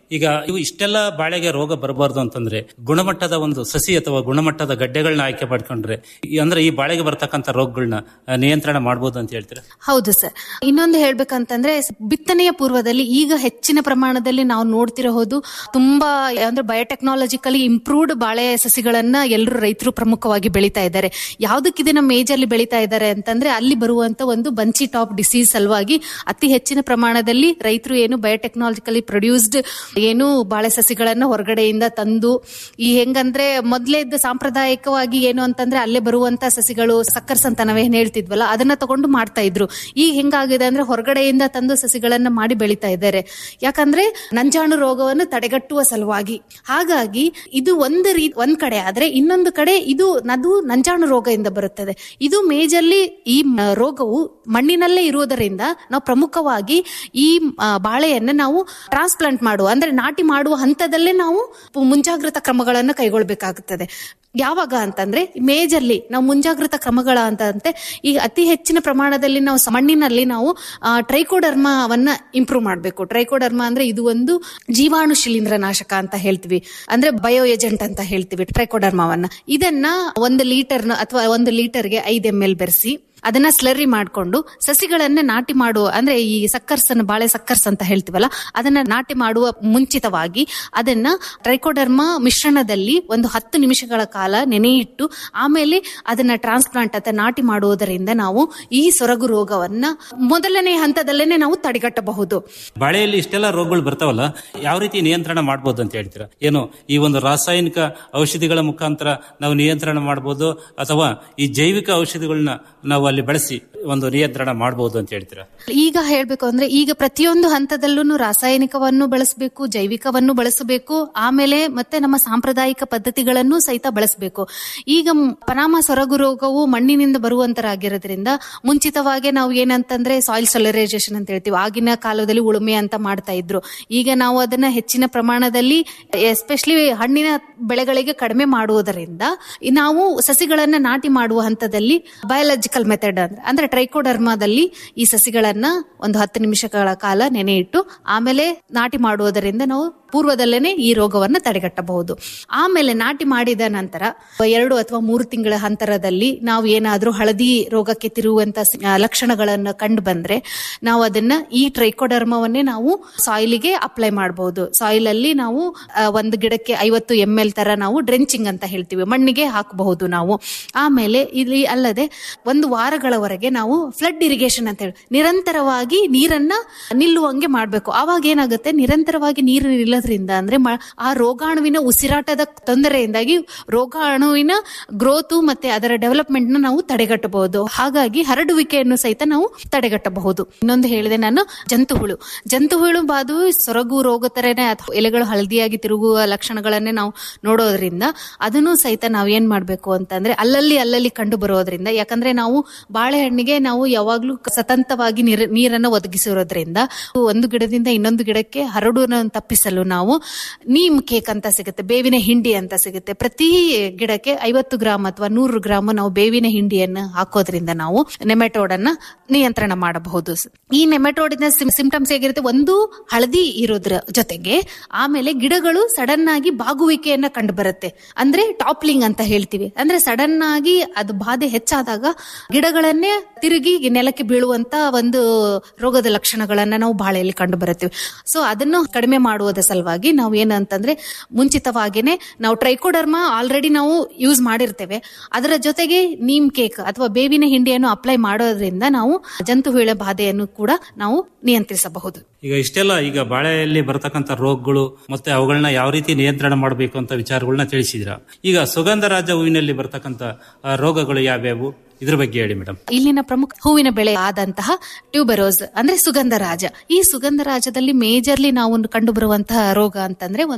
ಈಗ ಇವು ಇಷ್ಟೆಲ್ಲ ಬಾಳೆಗೆ ರೋಗ ಬರಬಾರ್ದು ಅಂತಂದ್ರೆ ಗುಣಮಟ್ಟದ ಒಂದು ಸಸಿ ಅಥವಾ ಗುಣಮಟ್ಟದ ಗಡ್ಡೆಗಳನ್ನ ಆಯ್ಕೆ ಮಾಡ್ಕೊಂಡ್ರೆ ಈ- ಅಂದ್ರೆ ಈ ಬಾಳೆಗೆ ಬರ್ತಕ್ಕಂಥ ರೋಗಗಳನ್ನ ಆ, ನಿಯಂತ್ರಣ ಮಾಡ್ಬೋದು ಅಂತ ಹೇಳ್ತೀರಾ ಹೌದು ಸರ್ ಇನ್ನೊಂದು ಹೇಳ್ಬೇಕಂತಂದ್ರೆ ಬಿತ್ತನೆಯ ಪೂರ್ವದಲ್ಲಿ ಈಗ ಹೆಚ್ಚಿನ ಪ್ರಮಾಣದಲ್ಲಿ ನಾವು ನೋಡ್ತಿರೋದು ತುಂಬಾ ಅಂದ್ರೆ ಬಯೋಟೆಕ್ನಾಲಜಿಕಲಿ ಇಂಪ್ರೂವ್ಡ್ ಬಾಳೆ ಸಸಿಗಳನ್ನ ಎಲ್ಲರೂ ರೈತರು ಪ್ರಮುಖವಾಗಿ ಬೆಳೀತಾ ಇದ್ದಾರೆ ಯಾವ್ದಕ್ಕೆ ಇದನ್ನ ಮೇಜರ್ಲಿ ಬೆಳೀತಾ ಇದ್ದಾರೆ ಅಂತಂದ್ರೆ ಅಲ್ಲಿ ಬರುವಂತ ಒಂದು ಬಂಚಿ ಟಾಪ್ ಡಿಸೀಸ್ ಸಲುವಾಗಿ ಅತಿ ಹೆಚ್ಚಿನ ಪ್ರಮಾಣದಲ್ಲಿ ರೈತರು ಏನು ಬಯೋಟೆಕ್ನಾಲಜಿಕಲಿ ಪ್ರೊಡ್ಯೂಸ್ಡ್ ಏನು ಬಾಳೆ ಸಸಿಗಳನ್ನ ಹೊರಗಡೆಯಿಂದ ತಂದು ಈ ಹೆಂಗಂದ್ರೆ ಮೊದ್ಲೇ ಇದ್ದ ಸಾಂಪ್ರದಾಯಿಕವಾಗಿ ಏನು ಅಂತಂದ್ರೆ ಅಲ್ಲೇ ಬರುವಂತ ಸಸಿಗಳು ಸಕ್ಕರ್ಸ್ ಅಂತ ನಾವೇನ್ ಹೇಳ್ತಿದ್ವಲ್ಲ ಅದನ್ನ ತಗೊಂಡು ಮಾಡ್ತಾ ಇದ್ರು ಈಗ ಹೆಂಗಾಗಿದೆ ಅಂದ್ರೆ ಹೊರಗಡೆಯಿಂದ ತಂದು ಸಸಿಗಳನ್ನ ಮಾಡಿ ಬೆಳೀತಾ ಇದ್ದಾರೆ ಯಾಕಂದ್ರೆ ನಂಜಾಣು ರೋಗವನ್ನು ತಡೆಗಟ್ಟುವ ಸಲುವಾಗಿ ಹಾಗಾಗಿ ಇದು ಒಂದು ರೀ ಒಂದ್ ಕಡೆ ಆದ್ರೆ ಇನ್ನೊಂದು ಕಡೆ ಇದು ಅದು ನಂಜಾಣು ರೋಗದಿಂದ ಬರುತ್ತದೆ ಇದು ಮೇಜರ್ಲಿ ಈ ಮ- ರೋಗವು ಮಣ್ಣಿನಲ್ಲೇ ಇರುವುದರಿಂದ ನಾವು ಪ್ರಮುಖವಾಗಿ ಈ ಆ, ಬಾಳೆಯನ್ನ ನಾವು ಟ್ರಾನ್ಸ್ಪ್ಲಾಂಟ್ ಮಾಡುವ ಅಂದ್ರೆ ನಾಟಿ ಮಾಡುವ ಹಂತದಲ್ಲೇ ನಾವು ಮುಂಜಾಗ್ರತಾ ಕ್ರಮಗಳನ್ನು ಕೈಗೊಳ್ಬೇಕಾಗುತ್ತದೆ ಯಾವಾಗ ಅಂತಂದ್ರೆ ಮೇಜರ್ಲಿ ನಾವು ಮುಂಜಾಗ್ರತಾ ಕ್ರಮಗಳ ಅಂತಂತೆ ಈಗ ಅತಿ ಹೆಚ್ಚಿನ ಪ್ರಮಾಣದಲ್ಲಿ ನಾವು ಸ- ಮಣ್ಣಿನಲ್ಲಿ ನಾವು ಟ್ರೈಕೋಡರ್ಮವನ್ನ ಇಂಪ್ರೂವ್ ಮಾಡಬೇಕು ಟ್ರೈಕೋಡರ್ಮ ಅಂದ್ರೆ ಇದು ಒಂದು ಜೀವಾಣು ಶಿಲೀಂಧ್ರನಾಶಕ ಅಂತ ಹೇಳ್ತೀವಿ ಅಂದ್ರೆ ಬಯೋ ಏಜೆಂಟ್ ಅಂತ ಹೇಳ್ತೀವಿ ಟ್ರೈಕೋಡರ್ಮವನ್ನ ಇದನ್ನ ಒಂದು ಲೀಟರ್ ಅಥವಾ ಒಂದು ಲೀಟರ್ಗೆ ಐದು ಎಂ ಎಲ್ ಬೆರೆಸಿ ಅದನ್ನ ಸ್ಲರಿ ಮಾಡಿಕೊಂಡು ಸಸಿಗಳನ್ನ ನಾಟಿ ಮಾಡುವ ಅಂದ್ರೆ ಈ ಸಕ್ಕರ್ಸ್ ಅನ್ನು ಬಾಳೆ ಸಕ್ಕರ್ಸ್ ಅಂತ ಹೇಳ್ತೀವಲ್ಲ ಅದನ್ನ ನಾಟಿ ಮಾಡುವ ಮುಂಚಿತವಾಗಿ ಅದನ್ನ ಟ್ರೈಕೋಡರ್ಮಾ ಮಿಶ್ರಣದಲ್ಲಿ ಒಂದು ಹತ್ತು ನಿಮಿಷಗಳ ಕಾಲ ನೆನೆಯಿಟ್ಟು ಆಮೇಲೆ ಅದನ್ನ ಟ್ರಾನ್ಸ್ಪ್ಲಾಂಟ್ ಅಥವಾ ನಾಟಿ ಮಾಡುವುದರಿಂದ ನಾವು ಈ ಸೊರಗು ರೋಗವನ್ನ ಮೊದಲನೇ ಹಂತದಲ್ಲೇನೆ ನಾವು ತಡೆಗಟ್ಟಬಹುದು ಬಾಳೆಯಲ್ಲಿ ಇಷ್ಟೆಲ್ಲ ರೋಗಗಳು ಬರ್ತಾವಲ್ಲ ಯಾವ ರೀತಿ ನಿಯಂತ್ರಣ ಮಾಡ್ಬೋದು ಅಂತ ಹೇಳ್ತೀರಾ ಏನು ಈ ಒಂದು ರಾಸಾಯನಿಕ ಔಷಧಿಗಳ ಮುಖಾಂತರ ನಾವು ನಿಯಂತ್ರಣ ಮಾಡ್ಬೋದು ಅಥವಾ ಈ ಜೈವಿಕ ಔಷಧಿಗಳನ್ನ ನಾವು ಅಲ್ಲಿ ಬಳಸಿ ಒಂದು ನಿಯಂತ್ರಣ ಮಾಡಬಹುದು ಅಂತ ಹೇಳ್ತೀರಾ ಈಗ ಹೇಳ್ಬೇಕು ಅಂದ್ರೆ ಈಗ ಪ್ರತಿಯೊಂದು ಹಂತದಲ್ಲೂ ರಾಸಾಯನಿಕವನ್ನು ಬಳಸಬೇಕು ಜೈವಿಕವನ್ನು ಬಳಸಬೇಕು ಆಮೇಲೆ ಮತ್ತೆ ನಮ್ಮ ಸಾಂಪ್ರದಾಯಿಕ ಪದ್ಧತಿಗಳನ್ನು ಸಹಿತ ಬಳಸಬೇಕು ಈಗ ಮ್- ಪನಾಮ ಸೊರಗು ರೋಗವು ಮಣ್ಣಿನಿಂದ ಬರುವಂತರಾಗಿರೋದ್ರಿಂದ ಮುಂಚಿತವಾಗಿ ನಾವು ಏನಂತಂದ್ರೆ ಸಾಯಿಲ್ ಸೊಲರೈಸೇಷನ್ ಅಂತ ಹೇಳ್ತೀವಿ ಆಗಿನ ಕಾಲದಲ್ಲಿ ಉಳುಮೆ ಅಂತ ಮಾಡ್ತಾ ಇದ್ರು ಈಗ ನಾವು ಅದನ್ನ ಹೆಚ್ಚಿನ ಪ್ರಮಾಣದಲ್ಲಿ ಎಸ್ಪೆಷಲಿ ಹಣ್ಣಿನ ಬೆಳೆಗಳಿಗೆ ಕಡಿಮೆ ಮಾಡುವುದರಿಂದ ಈ ನಾವು ಸಸಿಗಳನ್ನ ನಾಟಿ ಮಾಡುವ ಹಂತದಲ್ಲಿ ಬಯೋಲಾಜಿಕಲ್ ಮೆಥಡ್ ಅಂದ್ರೆ ಅಂದ್ರೆ ಟ್ರೈಕೋಡರ್ಮಾದಲ್ಲಿ ಈ ಸಸಿಗಳನ್ನ ಒಂದು ಹತ್ತು ನಿಮಿಷಗಳ ಕಾಲ ನೆನೆ ಇಟ್ಟು ಆಮೇಲೆ ನಾಟಿ ಮಾಡುವುದರಿಂದ ನಾವು ಪೂರ್ವದಲ್ಲೇನೆ ಈ ರೋಗವನ್ನ ತಡೆಗಟ್ಟಬಹುದು ಆಮೇಲೆ ನಾಟಿ ಮಾಡಿದ ನಂತರ ಎರಡು ಅಥವಾ ಮೂರು ತಿಂಗಳ ಅಂತರದಲ್ಲಿ ನಾವು ಏನಾದ್ರೂ ಹಳದಿ ರೋಗಕ್ಕೆ ತಿರುಗುವಂತ ಸ- ಆ, ಲಕ್ಷಣಗಳನ್ನು ಕಂಡು ಬಂದ್ರೆ ನಾವು ಅದನ್ನ ಈ ಟ್ರೈಕೋಡರ್ಮವನ್ನೇ ನಾವು ಸಾಯಿಲಿಗೆ ಅಪ್ಲೈ ಮಾಡಬಹುದು ಸಾಯಿಲ್ ಅಲ್ಲಿ ನಾವು ಆ, ಒಂದು ಗಿಡಕ್ಕೆ ಐವತ್ತು ಎಂ ಎಲ್ ತರ ನಾವು ಡ್ರೆಂಚಿಂಗ್ ಅಂತ ಹೇಳ್ತೀವಿ ಮಣ್ಣಿಗೆ ಹಾಕಬಹುದು ನಾವು ಆಮೇಲೆ ಇಲ್ಲಿ ಅಲ್ಲದೆ ಒಂದು ವಾರಗಳವರೆಗೆ ನಾವು ಫ್ಲಡ್ ಇರಿಗೇಷನ್ ಅಂತ ಹೇಳಿ ನಿರಂತರವಾಗಿ ನೀರನ್ನ ನಿಲ್ಲುವಂಗೆ ಮಾಡಬೇಕು ಆವಾಗ ಏನಾಗುತ್ತೆ ನಿರಂತರವಾಗಿ ನೀರು ನಿಲ್ಲೋದ್ರಿಂದ ಅಂದ್ರೆ ಮ- ಆ ರೋಗಾಣುವಿನ ಉಸಿರಾಟದ ತೊಂದರೆಯಿಂದಾಗಿ ರೋಗಾಣುವಿನ ಗ್ರೋತ್ ಮತ್ತೆ ಅದರ ಡೆವಲಪ್ಮೆಂಟ್ ನ ನಾವು ತಡೆಗಟ್ಟಬಹುದು ಹಾಗಾಗಿ ಹರಡುವಿಕೆಯನ್ನು ಸಹಿತ ನಾವು ತಡೆಗಟ್ಟಬಹುದು ಇನ್ನೊಂದು ಹೇಳಿದೆ ನಾನು ಜಂತು ಹುಳು ಜಂತು ಹುಳು ಬಾದು ಸೊರಗು ರೋಗ ತರನೇ ಅಥವಾ ಎಲೆಗಳು ಹಳದಿಯಾಗಿ ತಿರುಗುವ ಲಕ್ಷಣಗಳನ್ನೇ ನಾವು ನೋಡೋದ್ರಿಂದ ಅದನ್ನು ಸಹಿತ ನಾವು ಏನ್ ಮಾಡ್ಬೇಕು ಅಂತಂದ್ರೆ ಅಲ್ಲಲ್ಲಿ ಅಲ್ಲಲ್ಲಿ ಕಂಡು ಬರೋದ್ರಿಂದ ಯಾಕಂದ್ರೆ ನಾವು ಬಾಳೆಹಣ್ಣಿಗೆ ನಾವು ಯಾವಾಗ್ಲೂ ಸತಂತವಾಗಿ ನೀರ ನೀರನ್ನ ಒದಗಿಸಿರೋದ್ರಿಂದ ಒಂದು ಗಿಡದಿಂದ ಇನ್ನೊಂದು ಗಿಡಕ್ಕೆ ಹರಡುವನ್ನು ತಪ್ಪಿಸಲು ನಾವು ನೀಮ್ ಕೇಕ್ ಅಂತ ಸಿಗುತ್ತೆ ಬೇವಿನ ಹಿಂಡಿ ಅಂತ ಸಿಗುತ್ತೆ ಪ್ರತಿ ಗಿಡಕ್ಕೆ ಐವತ್ತು ಗ್ರಾಮ್ ಅಥವಾ ನೂರು ಗ್ರಾಮ್ ನಾವು ಬೇವಿನ ಹಿಂಡಿಯನ್ನು ಹಾಕೋದ್ರಿಂದ ನಾವು ನೆಮೆಟೋಡ್ ಅನ್ನ ನಿಯಂತ್ರಣ ಮಾಡಬಹುದು ಈ ನೆಮೆಟೋಡಿನ ಸಿಂಪ್ಟಮ್ಸ್ ಹೇಗಿರುತ್ತೆ ಒಂದು ಹಳದಿ ಇರೋದ್ರ ಜೊತೆಗೆ ಆಮೇಲೆ ಗಿಡಗಳು ಸಡನ್ ಆಗಿ ಬಾಗುವಿಕೆಯನ್ನ ಕಂಡು ಬರುತ್ತೆ ಅಂದ್ರೆ ಟಾಪ್ಲಿಂಗ್ ಅಂತ ಹೇಳ್ತೀವಿ ಅಂದ್ರೆ ಸಡನ್ ಆಗಿ ಅದು ಬಾಧೆ ಹೆಚ್ಚಾದಾಗ ಗಿಡಗಳನ್ನೇ ತಿರುಗಿ ನೆಲಕ್ಕೆ ಬೀಳುವಂತ ಒಂದು ರೋಗದ ಲಕ್ಷಣಗಳನ್ನ ನಾವು ಬಾಳೆಯಲ್ಲಿ ಕಂಡು ಬರುತ್ತೀವಿ ಸೊ ಅದನ್ನು ಕಡಿಮೆ ಮಾಡುವುದ ಸಲುವಾಗಿ ನಾವು ಏನಂತಂದ್ರೆ ಮುಂಚಿತವಾಗಿನೇ ನಾವು ಟ್ರೈಕೋಡರ್ಮ ಆಲ್ರೆಡಿ ನಾವು ಯೂಸ್ ಮಾಡಿರ್ತೇವೆ ಅದರ ಜೊತೆಗೆ ನೀಮ್ ಕೇಕ್ ಅಥವಾ ಬೇವಿನ ಹಿಂಡಿಯನ್ನು ಅಪ್ಲೈ ಮಾಡೋದ್ರಿಂದ ನಾವು ಜಂತು ಹುಳ ಬಾಧೆಯನ್ನು ಕೂಡ ನಾವು ನಿಯಂತ್ರಿಸಬಹುದು ಈಗ ಇಷ್ಟೆಲ್ಲ ಈಗ ಬಾಳೆಯಲ್ಲಿ ಬರತಕ್ಕಂತ ರೋಗಗಳು ಮತ್ತೆ ಅವುಗಳನ್ನ ಯಾವ ರೀತಿ ನಿಯಂತ್ರಣ ಮಾಡಬೇಕು ಅಂತ ವಿಚಾರಗಳನ್ನ ತಿಳಿಸಿದ್ರ ಈಗ ಸುಗಂಧರಾಜ ಹೂವಿನಲ್ಲಿ ಬರ್ತಕ್ಕಂತ ಆ, ರೋಗಗಳು ಯಾವ್ಯಾವು ಇದ್ರ ಬಗ್ಗೆ ಹೇಳಿ ಮೇಡಮ್ ಇಲ್ಲಿನ ಪ್ರಮುಖ ಹೂವಿನ ಬೆಳೆ ಆದಂತಹ ಟ್ಯೂಬರೋಸ್ ಅಂದ್ರೆ ಸುಗಂಧರಾಜ ಈ ಸುಗಂಧರಾಜದಲ್ಲಿ ಮೇಜರ್ಲಿ ನಾವು ಕಂಡು ಬರುವಂತಹ ರೋಗ ಅಂತಂದ್ರೆ ಒಂದು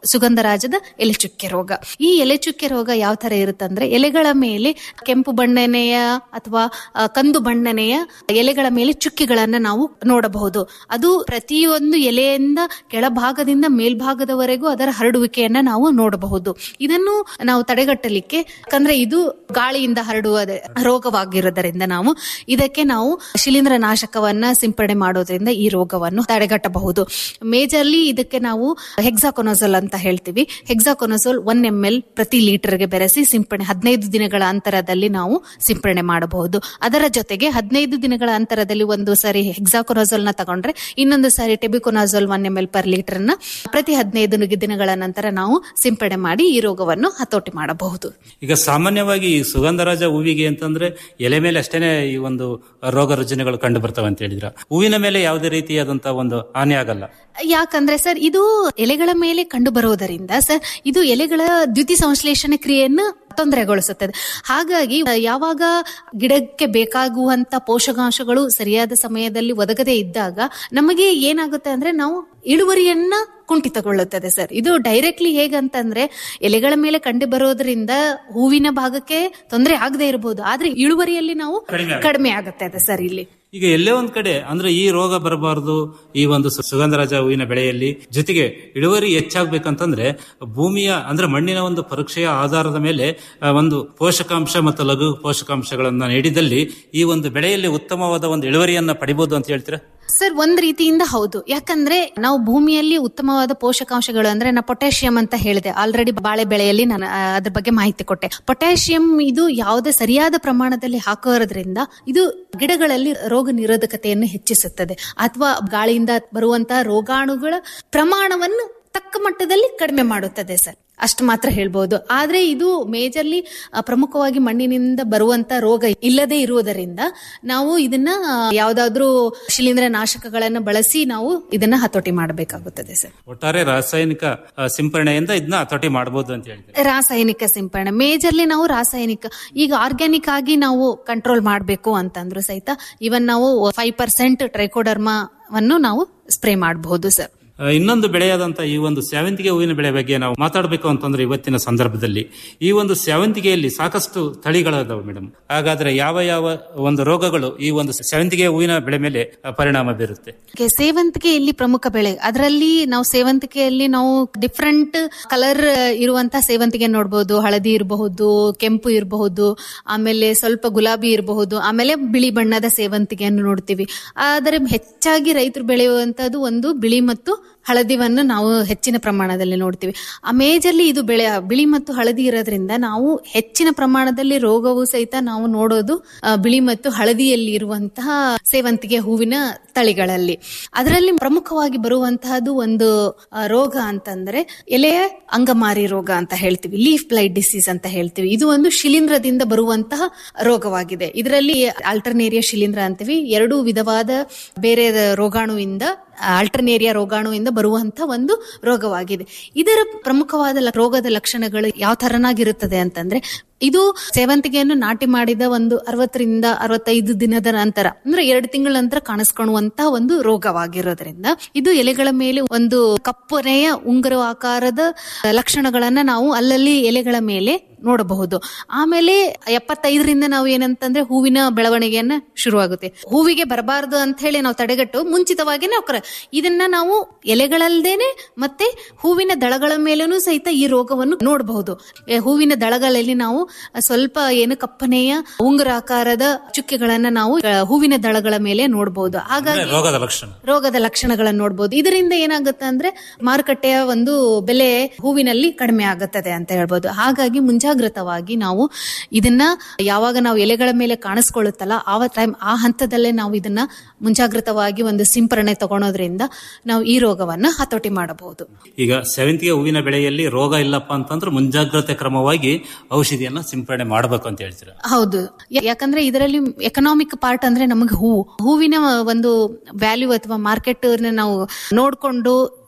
ಸುಗಂಧರಾಜದ ಎಲೆ ಚುಕ್ಕೆ ರೋಗ ಈ ಎಲೆ ಚುಕ್ಕೆ ರೋಗ ಯಾವ ತರ ಇರುತ್ತಂದ್ರೆ ಎಲೆಗಳ ಮೇಲೆ ಕೆಂಪು ಬಣ್ಣನೆಯ ಅಥವಾ ಆ, ಕಂದು ಬಣ್ಣನೆಯ ಎಲೆಗಳ ಮೇಲೆ ಚುಕ್ಕಿಗಳನ್ನ ನಾವು ನೋಡಬಹುದು ಅದು ಪ್ರತಿಯೊಂದು ಎಲೆಯಿಂದ ಕೆಳಭಾಗದಿಂದ ಮೇಲ್ಭಾಗದವರೆಗೂ ಅದರ ಹರಡುವಿಕೆಯನ್ನ ನಾವು ನೋಡಬಹುದು ಇದನ್ನು ನಾವು ತಡೆಗಟ್ಟಲಿಕ್ಕೆ ಯಾಕಂದ್ರೆ ಇದು ಗಾಳಿಯಿಂದ ಹರಡುವ ರೋಗವಾಗಿರೋದರಿಂದ ನಾವು ಇದಕ್ಕೆ ನಾವು ಶಿಲೀಂಧ್ರ ನಾಶಕವನ್ನ ಸಿಂಪಡಣೆ ಮಾಡೋದ್ರಿಂದ ಈ ರೋಗವನ್ನು ತಡೆಗಟ್ಟಬಹುದು ಮೇಜರ್ಲಿ ಇದಕ್ಕೆ ನಾವು ಹೆಕ್ಸಾಕೊನೋಸೋಲ್ ಅಂತ ಹೇಳ್ತೀವಿ ಹೆಕ್ಸಾಕೊನೋಸೋಲ್ ಒನ್ ಎಂ ಎಲ್ ಪ್ರತಿ ಲೀಟರ್ಗೆ ಬೆರೆಸಿ ಸಿಂಪಡಣೆ ಹದಿನೈದು ದಿನಗಳ ಅಂತರದಲ್ಲಿ ನಾವು ಸಿಂಪಡಣೆ ಮಾಡಬಹುದು ಅದರ ಜೊತೆಗೆ ಹದಿನೈದು ದಿನಗಳ ಅಂತರದಲ್ಲಿ ಒಂದು ಸಾರಿ ಹೆಕ್ಸಾಕೊನೋಸೋಲ್ ನ ತಗೊಂಡ್ರೆ ಇನ್ನೊಂದು ಸಾರಿ tebuconazole one M L per litre ನ ಪ್ರತಿ ಹದಿನೈದು ದಿನಗಳ ನಂತರ ನಾವು ಸಿಂಪಡಣೆ ಮಾಡಿ ಈ ರೋಗವನ್ನು ಹತೋಟಿ ಮಾಡಬಹುದು ಈಗ ಸಾಮಾನ್ಯವಾಗಿ ಈ ಸುಗಂಧರಾಜ ಹೂವಿಗೆ ಅಂತಂದ್ರೆ ಎಲೆ ಮೇಲೆ ಅಷ್ಟೇನೆ ಈ ಒಂದು ರೋಗ ರುಜಿನಗಳು ಕಂಡು ಬರ್ತವೆ ಅಂತ ಹೇಳಿದ್ರ ಹೂವಿನ ಮೇಲೆ ಯಾವುದೇ ರೀತಿಯಾದಂತಹ ಒಂದು ಹಾನಿ ಆಗಲ್ಲ ಯಾಕಂದ್ರೆ ಸರ್ ಇದು ಎಲೆಗಳ ಮೇಲೆ ಕಂಡು ಬರುವುದರಿಂದ ಸರ್ ಇದು ಎಲೆಗಳ ದ್ಯುತಿ ಸಂಶ್ಲೇಷಣೆ ಕ್ರಿಯೆಯನ್ನು ತೊಂದರೆಗೊಳಿಸುತ್ತದೆ ಹಾಗಾಗಿ ಯಾವಾಗ ಗಿಡಕ್ಕೆ ಬೇಕಾಗುವಂತ ಪೋಷಕಾಂಶಗಳು ಸರಿಯಾದ ಸಮಯದಲ್ಲಿ ಒದಗದೇ ಇದ್ದಾಗ ನಮಗೆ ಏನಾಗುತ್ತೆ ಅಂದ್ರೆ ನಾವು ಇಳುವರಿಯನ್ನ ಕುಂಠಿತಗೊಳ್ಳುತ್ತದೆ ಸರ್ ಇದು ಡೈರೆಕ್ಟ್ಲಿ ಹೇಗಂತಂದ್ರೆ ಎಲೆಗಳ ಮೇಲೆ ಕಂಡು ಬರೋದ್ರಿಂದ ಹೂವಿನ ಭಾಗಕ್ಕೆ ತೊಂದರೆ ಆಗದೆ ಇರಬಹುದು ಆದ್ರೆ ಇಳುವರಿಯಲ್ಲಿ ನಾವು ಕಡಿಮೆ ಆಗುತ್ತೆ. ಕಡಿಮೆ ಆಗುತ್ತೆ ಅದು ಸರ್ ಇಲ್ಲಿ ಈಗ ಎಲ್ಲೇ ಒಂದ್ ಕಡೆ ಅಂದ್ರೆ ಈ ರೋಗ ಬರಬಾರದು ಈ ಒಂದು ಸು- ಸುಗಂಧರಾಜ ಹೂವಿನ ಬೆಳೆಯಲ್ಲಿ ಜೊತೆಗೆ ಇಳುವರಿ ಹೆಚ್ಚಾಗ್ಬೇಕಂತಂದ್ರೆ ಭೂಮಿಯ ಅಂದ್ರೆ ಮಣ್ಣಿನ ಒಂದು ಪರೀಕ್ಷೆಯ ಆಧಾರದ ಮೇಲೆ ಆ, ಒಂದು ಪೋಷಕಾಂಶ ಮತ್ತು ಲಘು ಪೋಷಕಾಂಶಗಳನ್ನ ನೀಡಿದಲ್ಲಿ ಈ ಒಂದು ಬೆಳೆಯಲ್ಲಿ ಉತ್ತಮವಾದ ಒಂದು ಇಳುವರಿಯನ್ನ ಪಡಿಬಹುದು ಅಂತ ಹೇಳ್ತೀರಾ ಸರ್ ಒಂದ್ ರೀತಿಯಿಂದ ಹೌದು ಯಾಕಂದ್ರೆ ನಾವು ಭೂಮಿಯಲ್ಲಿ ಉತ್ತಮವಾದ ಪೋಷಕಾಂಶಗಳು ಅಂದ್ರೆ ನಾ ಪೊಟ್ಯಾಷಿಯಂ ಅಂತ ಹೇಳಿದೆ ಆಲ್ರೆಡಿ ಬಾಳೆ ಬೆಳೆಯಲ್ಲಿ ನಾನು ಆ, ಅದ್ರ ಬಗ್ಗೆ ಮಾಹಿತಿ ಕೊಟ್ಟೆ ಪೊಟ್ಯಾಷಿಯಂ ಇದು ಯಾವುದೇ ಸರಿಯಾದ ಪ್ರಮಾಣದಲ್ಲಿ ಹಾಕೋದ್ರಿಂದ ಇದು ಗಿಡಗಳಲ್ಲಿ ರೋಗ ನಿರೋಧಕತೆಯನ್ನು ಹೆಚ್ಚಿಸುತ್ತದೆ ಅಥವಾ ಗಾಳಿಯಿಂದ ಬರುವಂತಹ ರೋಗಾಣುಗಳ ಪ್ರಮಾಣವನ್ನು ತಕ್ಕ ಮಟ್ಟದಲ್ಲಿ ಕಡಿಮೆ ಮಾಡುತ್ತದೆ ಸರ್ ಅಷ್ಟು ಮಾತ್ರ ಹೇಳ್ಬೋದು ಆದ್ರೆ ಇದು ಮೇಜರ್ಲಿ ಪ್ರಮುಖವಾಗಿ ಮಣ್ಣಿನಿಂದ ಬರುವಂತ ರೋಗ ಇಲ್ಲದೆ ಇರುವುದರಿಂದ ನಾವು ಇದನ್ನ ಆ, ಯಾವ್ದಾದ್ರೂ ಶಿಲೀಂಧ್ರ ನಾಶಕಗಳನ್ನ ಬಳಸಿ ನಾವು ಇದನ್ನ ಹತೋಟಿ ಮಾಡಬೇಕಾಗುತ್ತದೆ ಸರ್ ಒಟ್ಟಾರೆ ರಾಸಾಯನಿಕ ಆ, ಸಿಂಪರಣೆಯಿಂದ ಇದನ್ನ ಹತೋಟಿ ಮಾಡಬಹುದು ಅಂತ ಹೇಳ್ತೀರಾ ರಾಸಾಯನಿಕ ಸಿಂಪರಣೆ ಮೇಜರ್ಲಿ ನಾವು ರಾಸಾಯನಿಕ ಈಗ ಆರ್ಗ್ಯಾನಿಕ್ ಆಗಿ ನಾವು ಕಂಟ್ರೋಲ್ ಮಾಡಬೇಕು ಅಂತಂದ್ರು ಸಹಿತ ಇವನ್ ನಾವು ಫೈವ್ ಪರ್ಸೆಂಟ್ ಟ್ರೈಕೋಡರ್ಮಾವನ್ನು ನಾವು ಸ್ಪ್ರೇ ಮಾಡಬಹುದು ಸರ್ ಆ, ಇನ್ನೊಂದು ಬೆಳೆಯಾದಂತ ಈ ಒಂದು ಸೇವಂತಿಗೆ ಹೂವಿನ ಬೆಳೆ ಬಗ್ಗೆ ನಾವು ಮಾತಾಡಬೇಕು ಅಂತಂದ್ರೆ ಇವತ್ತಿನ ಸಂದರ್ಭದಲ್ಲಿ ಈ ಒಂದು ಸೇವಂತಿಗೆಯಲ್ಲಿ ಸಾಕಷ್ಟು ತಳಿಗಳಿದಾವೆ ಮೇಡಮ್ ಹಾಗಾದ್ರೆ ಯಾವ ಯಾವ ಒಂದು ರೋಗಗಳು ಈ ಒಂದು ಸೇವಂತಿಗೆ ಹೂವಿನ ಬೆಳೆ ಮೇಲೆ ಆ, ಪರಿಣಾಮ ಬೀರುತ್ತೆ Okay, ಸೇವಂತಿಗೆ ಇಲ್ಲಿ ಪ್ರಮುಖ ಬೆಳೆ ಅದರಲ್ಲಿ ನಾವು ಸೇವಂತಿಗೆಯಲ್ಲಿ ನಾವು ಡಿಫ್ರೆಂಟ್ ಕಲರ್ ಇರುವಂತ ಸೇವಂತಿಗೆ ನೋಡಬಹುದು ಹಳದಿ ಇರಬಹುದು ಕೆಂಪು ಇರಬಹುದು ಆಮೇಲೆ ಸ್ವಲ್ಪ ಗುಲಾಬಿ ಇರಬಹುದು ಆಮೇಲೆ ಬಿಳಿ ಬಣ್ಣದ ಸೇವಂತಿಗೆಯನ್ನು ನೋಡ್ತೀವಿ ಆದರೆ ಹೆಚ್ಚಾಗಿ ರೈತರು ಬೆಳೆಯುವಂತದ್ದು ಒಂದು ಬಿಳಿ ಮತ್ತು ಹಳದಿವನ್ನು ನಾವು ಹೆಚ್ಚಿನ ಪ್ರಮಾಣದಲ್ಲಿ ನೋಡ್ತೀವಿ ಆ ಮೇಜಲ್ಲಿ ಇದು ಬೆಳೆ ಬಿಳಿ ಮತ್ತು ಹಳದಿ ಇರೋದ್ರಿಂದ ನಾವು ಹೆಚ್ಚಿನ ಪ್ರಮಾಣದಲ್ಲಿ ರೋಗವು ಸಹಿತ ನಾವು ನೋಡೋದು ಆ, ಬಿಳಿ ಮತ್ತು ಹಳದಿಯಲ್ಲಿ ಇರುವಂತಹ ಸೇವಂತಿಗೆ ಹೂವಿನ ತಳಿಗಳಲ್ಲಿ ಅದರಲ್ಲಿ ಪ್ರಮುಖವಾಗಿ ಬರುವಂತಹದ್ದು ಒಂದು ಆ, ರೋಗ ಅಂತಂದ್ರೆ ಎಲೆಯ ಅಂಗಮಾರಿ ರೋಗ ಅಂತ ಹೇಳ್ತೀವಿ ಲೀಫ್ ಬ್ಲೈಟ್ ಡಿಸೀಸ್ ಅಂತ ಹೇಳ್ತೀವಿ ಇದು ಒಂದು ಶಿಲೀಂಧ್ರದಿಂದ ಬರುವಂತಹ ರೋಗವಾಗಿದೆ ಇದರಲ್ಲಿ ಆಲ್ಟರ್ನೇರಿಯಾ ಶಿಲೀಂಧ್ರ ಅಂತೀವಿ ಎರಡು ವಿಧವಾದ ಬೇರೆ ರೋಗಾಣುವಿಂದ ಆಲ್ಟರ್ನೇರಿಯಾ ರೋಗಾಣುವಿಂದ ಬರುವಂತ ಒಂದು ರೋಗವಾಗಿದೆ ಇದರ ಪ್ರಮುಖವಾದ ಲ- ರೋಗದ ಲಕ್ಷಣಗಳು ಯಾವ ತರನಾಗಿರುತ್ತದೆ ಅಂತಂದ್ರೆ ಇದು ಸೇವಂತಿಗೆಯನ್ನು ನಾಟಿ ಮಾಡಿದ ಒಂದು ಅರವತ್ತರಿಂದ ಅರವತ್ತೈದು ದಿನದ ನಂತರ ಅಂದ್ರೆ ಎರಡು ತಿಂಗಳ ನಂತರ ಕಾಣಿಸ್ಕೊಳ್ಳುವಂತಹ ಒಂದು ರೋಗವಾಗಿರೋದ್ರಿಂದ ಇದು ಎಲೆಗಳ ಮೇಲೆ ಒಂದು ಕಪ್ಪನೆಯ ಉಂಗುರ ಆಕಾರದ ಲಕ್ಷಣಗಳನ್ನ ನಾವು ಅಲ್ಲಲ್ಲಿ ಎಲೆಗಳ ಮೇಲೆ ನೋಡಬಹುದು ಆಮೇಲೆ ಎಪ್ಪತ್ತೈದರಿಂದ ನಾವು ಏನಂತಂದ್ರೆ ಹೂವಿನ ಬೆಳವಣಿಗೆಯನ್ನ ಶುರುವಾಗುತ್ತೆ ಹೂವಿಗೆ ಬರಬಾರದು ಅಂತ ಹೇಳಿ ನಾವು ತಡೆಗಟ್ಟು ಮುಂಚಿತವಾಗಿ ನಾವು ಕರ ಇದನ್ನ ನಾವು ಎಲೆಗಳಲ್ದೇನೆ ಮತ್ತೆ ಹೂವಿನ ದಳಗಳ ಮೇಲೂ ಸಹಿತ ಈ ರೋಗವನ್ನು ನೋಡಬಹುದು ಎ, ಹೂವಿನ ದಳಗಳಲ್ಲಿ ನಾವು ಸ್ವಲ್ಪ ಏನು ಕಪ್ಪನೆಯ ಉಂಗುರಾಕಾರದ ಚುಕ್ಕೆಗಳನ್ನ ನಾವು ಆ, ಹೂವಿನ ದಳಗಳ ಮೇಲೆ ನೋಡಬಹುದು ಹಾಗಾಗಿ ಅಂದ್ರೆ ರೋಗದ ಲಕ್ಷಣ ರೋಗದ ಲಕ್ಷಣಗಳನ್ನು ನೋಡಬಹುದು ಇದರಿಂದ ಏನಾಗುತ್ತೆ ಅಂದ್ರೆ ಮಾರುಕಟ್ಟೆಯ ಒಂದು ಬೆಲೆ ಹೂವಿನಲ್ಲಿ ಕಡಿಮೆ ಆಗುತ್ತದೆ ಅಂತ ಹೇಳ್ಬೋದು ಹಾಗಾಗಿ ಮುಂಜಾಗ್ರತವಾಗಿ ನಾವು ಇದನ್ನ ಯಾವಾಗ ನಾವು ಎಲೆಗಳ ಮೇಲೆ ಕಾಣಿಸ್ಕೊಳ್ಳುತ್ತಲ್ಲ ಆ ಟೈಮ್ ಆ ಹಂತದಲ್ಲೇ ನಾವು ಇದನ್ನ ಮುಂಜಾಗ್ರತವಾಗಿ ಒಂದು ಸಿಂಪರಣೆ ತಗೊಳೋದ್ರಿಂದ ನಾವು ಈ ರೋಗವನ್ನ ಹತೋಟಿ ಮಾಡಬಹುದು ಈಗ ಸೇವಂತಿಗೆ ಹೂವಿನ ಬೆಳೆಯಲ್ಲಿ ರೋಗ ಇಲ್ಲಪ್ಪ ಅಂತಂದ್ರೆ ಮುಂಜಾಗ್ರತೆ ಕ್ರಮವಾಗಿ ಔಷಧಿಯನ್ನ ಸಿಂಪರಣೆ ಮಾಡಬೇಕು ಅಂತ ಹೇಳ್ತೀರಾ ಹೌದು ಯಾ- ಯಾಕಂದ್ರೆ ಇದರಲ್ಲಿ ಎಕನಾಮಿಕ್ ಪಾರ್ಟ್ ಅಂದ್ರೆ ನಮಗೆ ಹೂವು ಹೂವಿನ ಒಂದು ವ್ಯಾಲ್ಯೂ ಅಥವಾ ಮಾರ್ಕೆಟ್ ನಾವು ನೋಡ್ಕೊಂಡು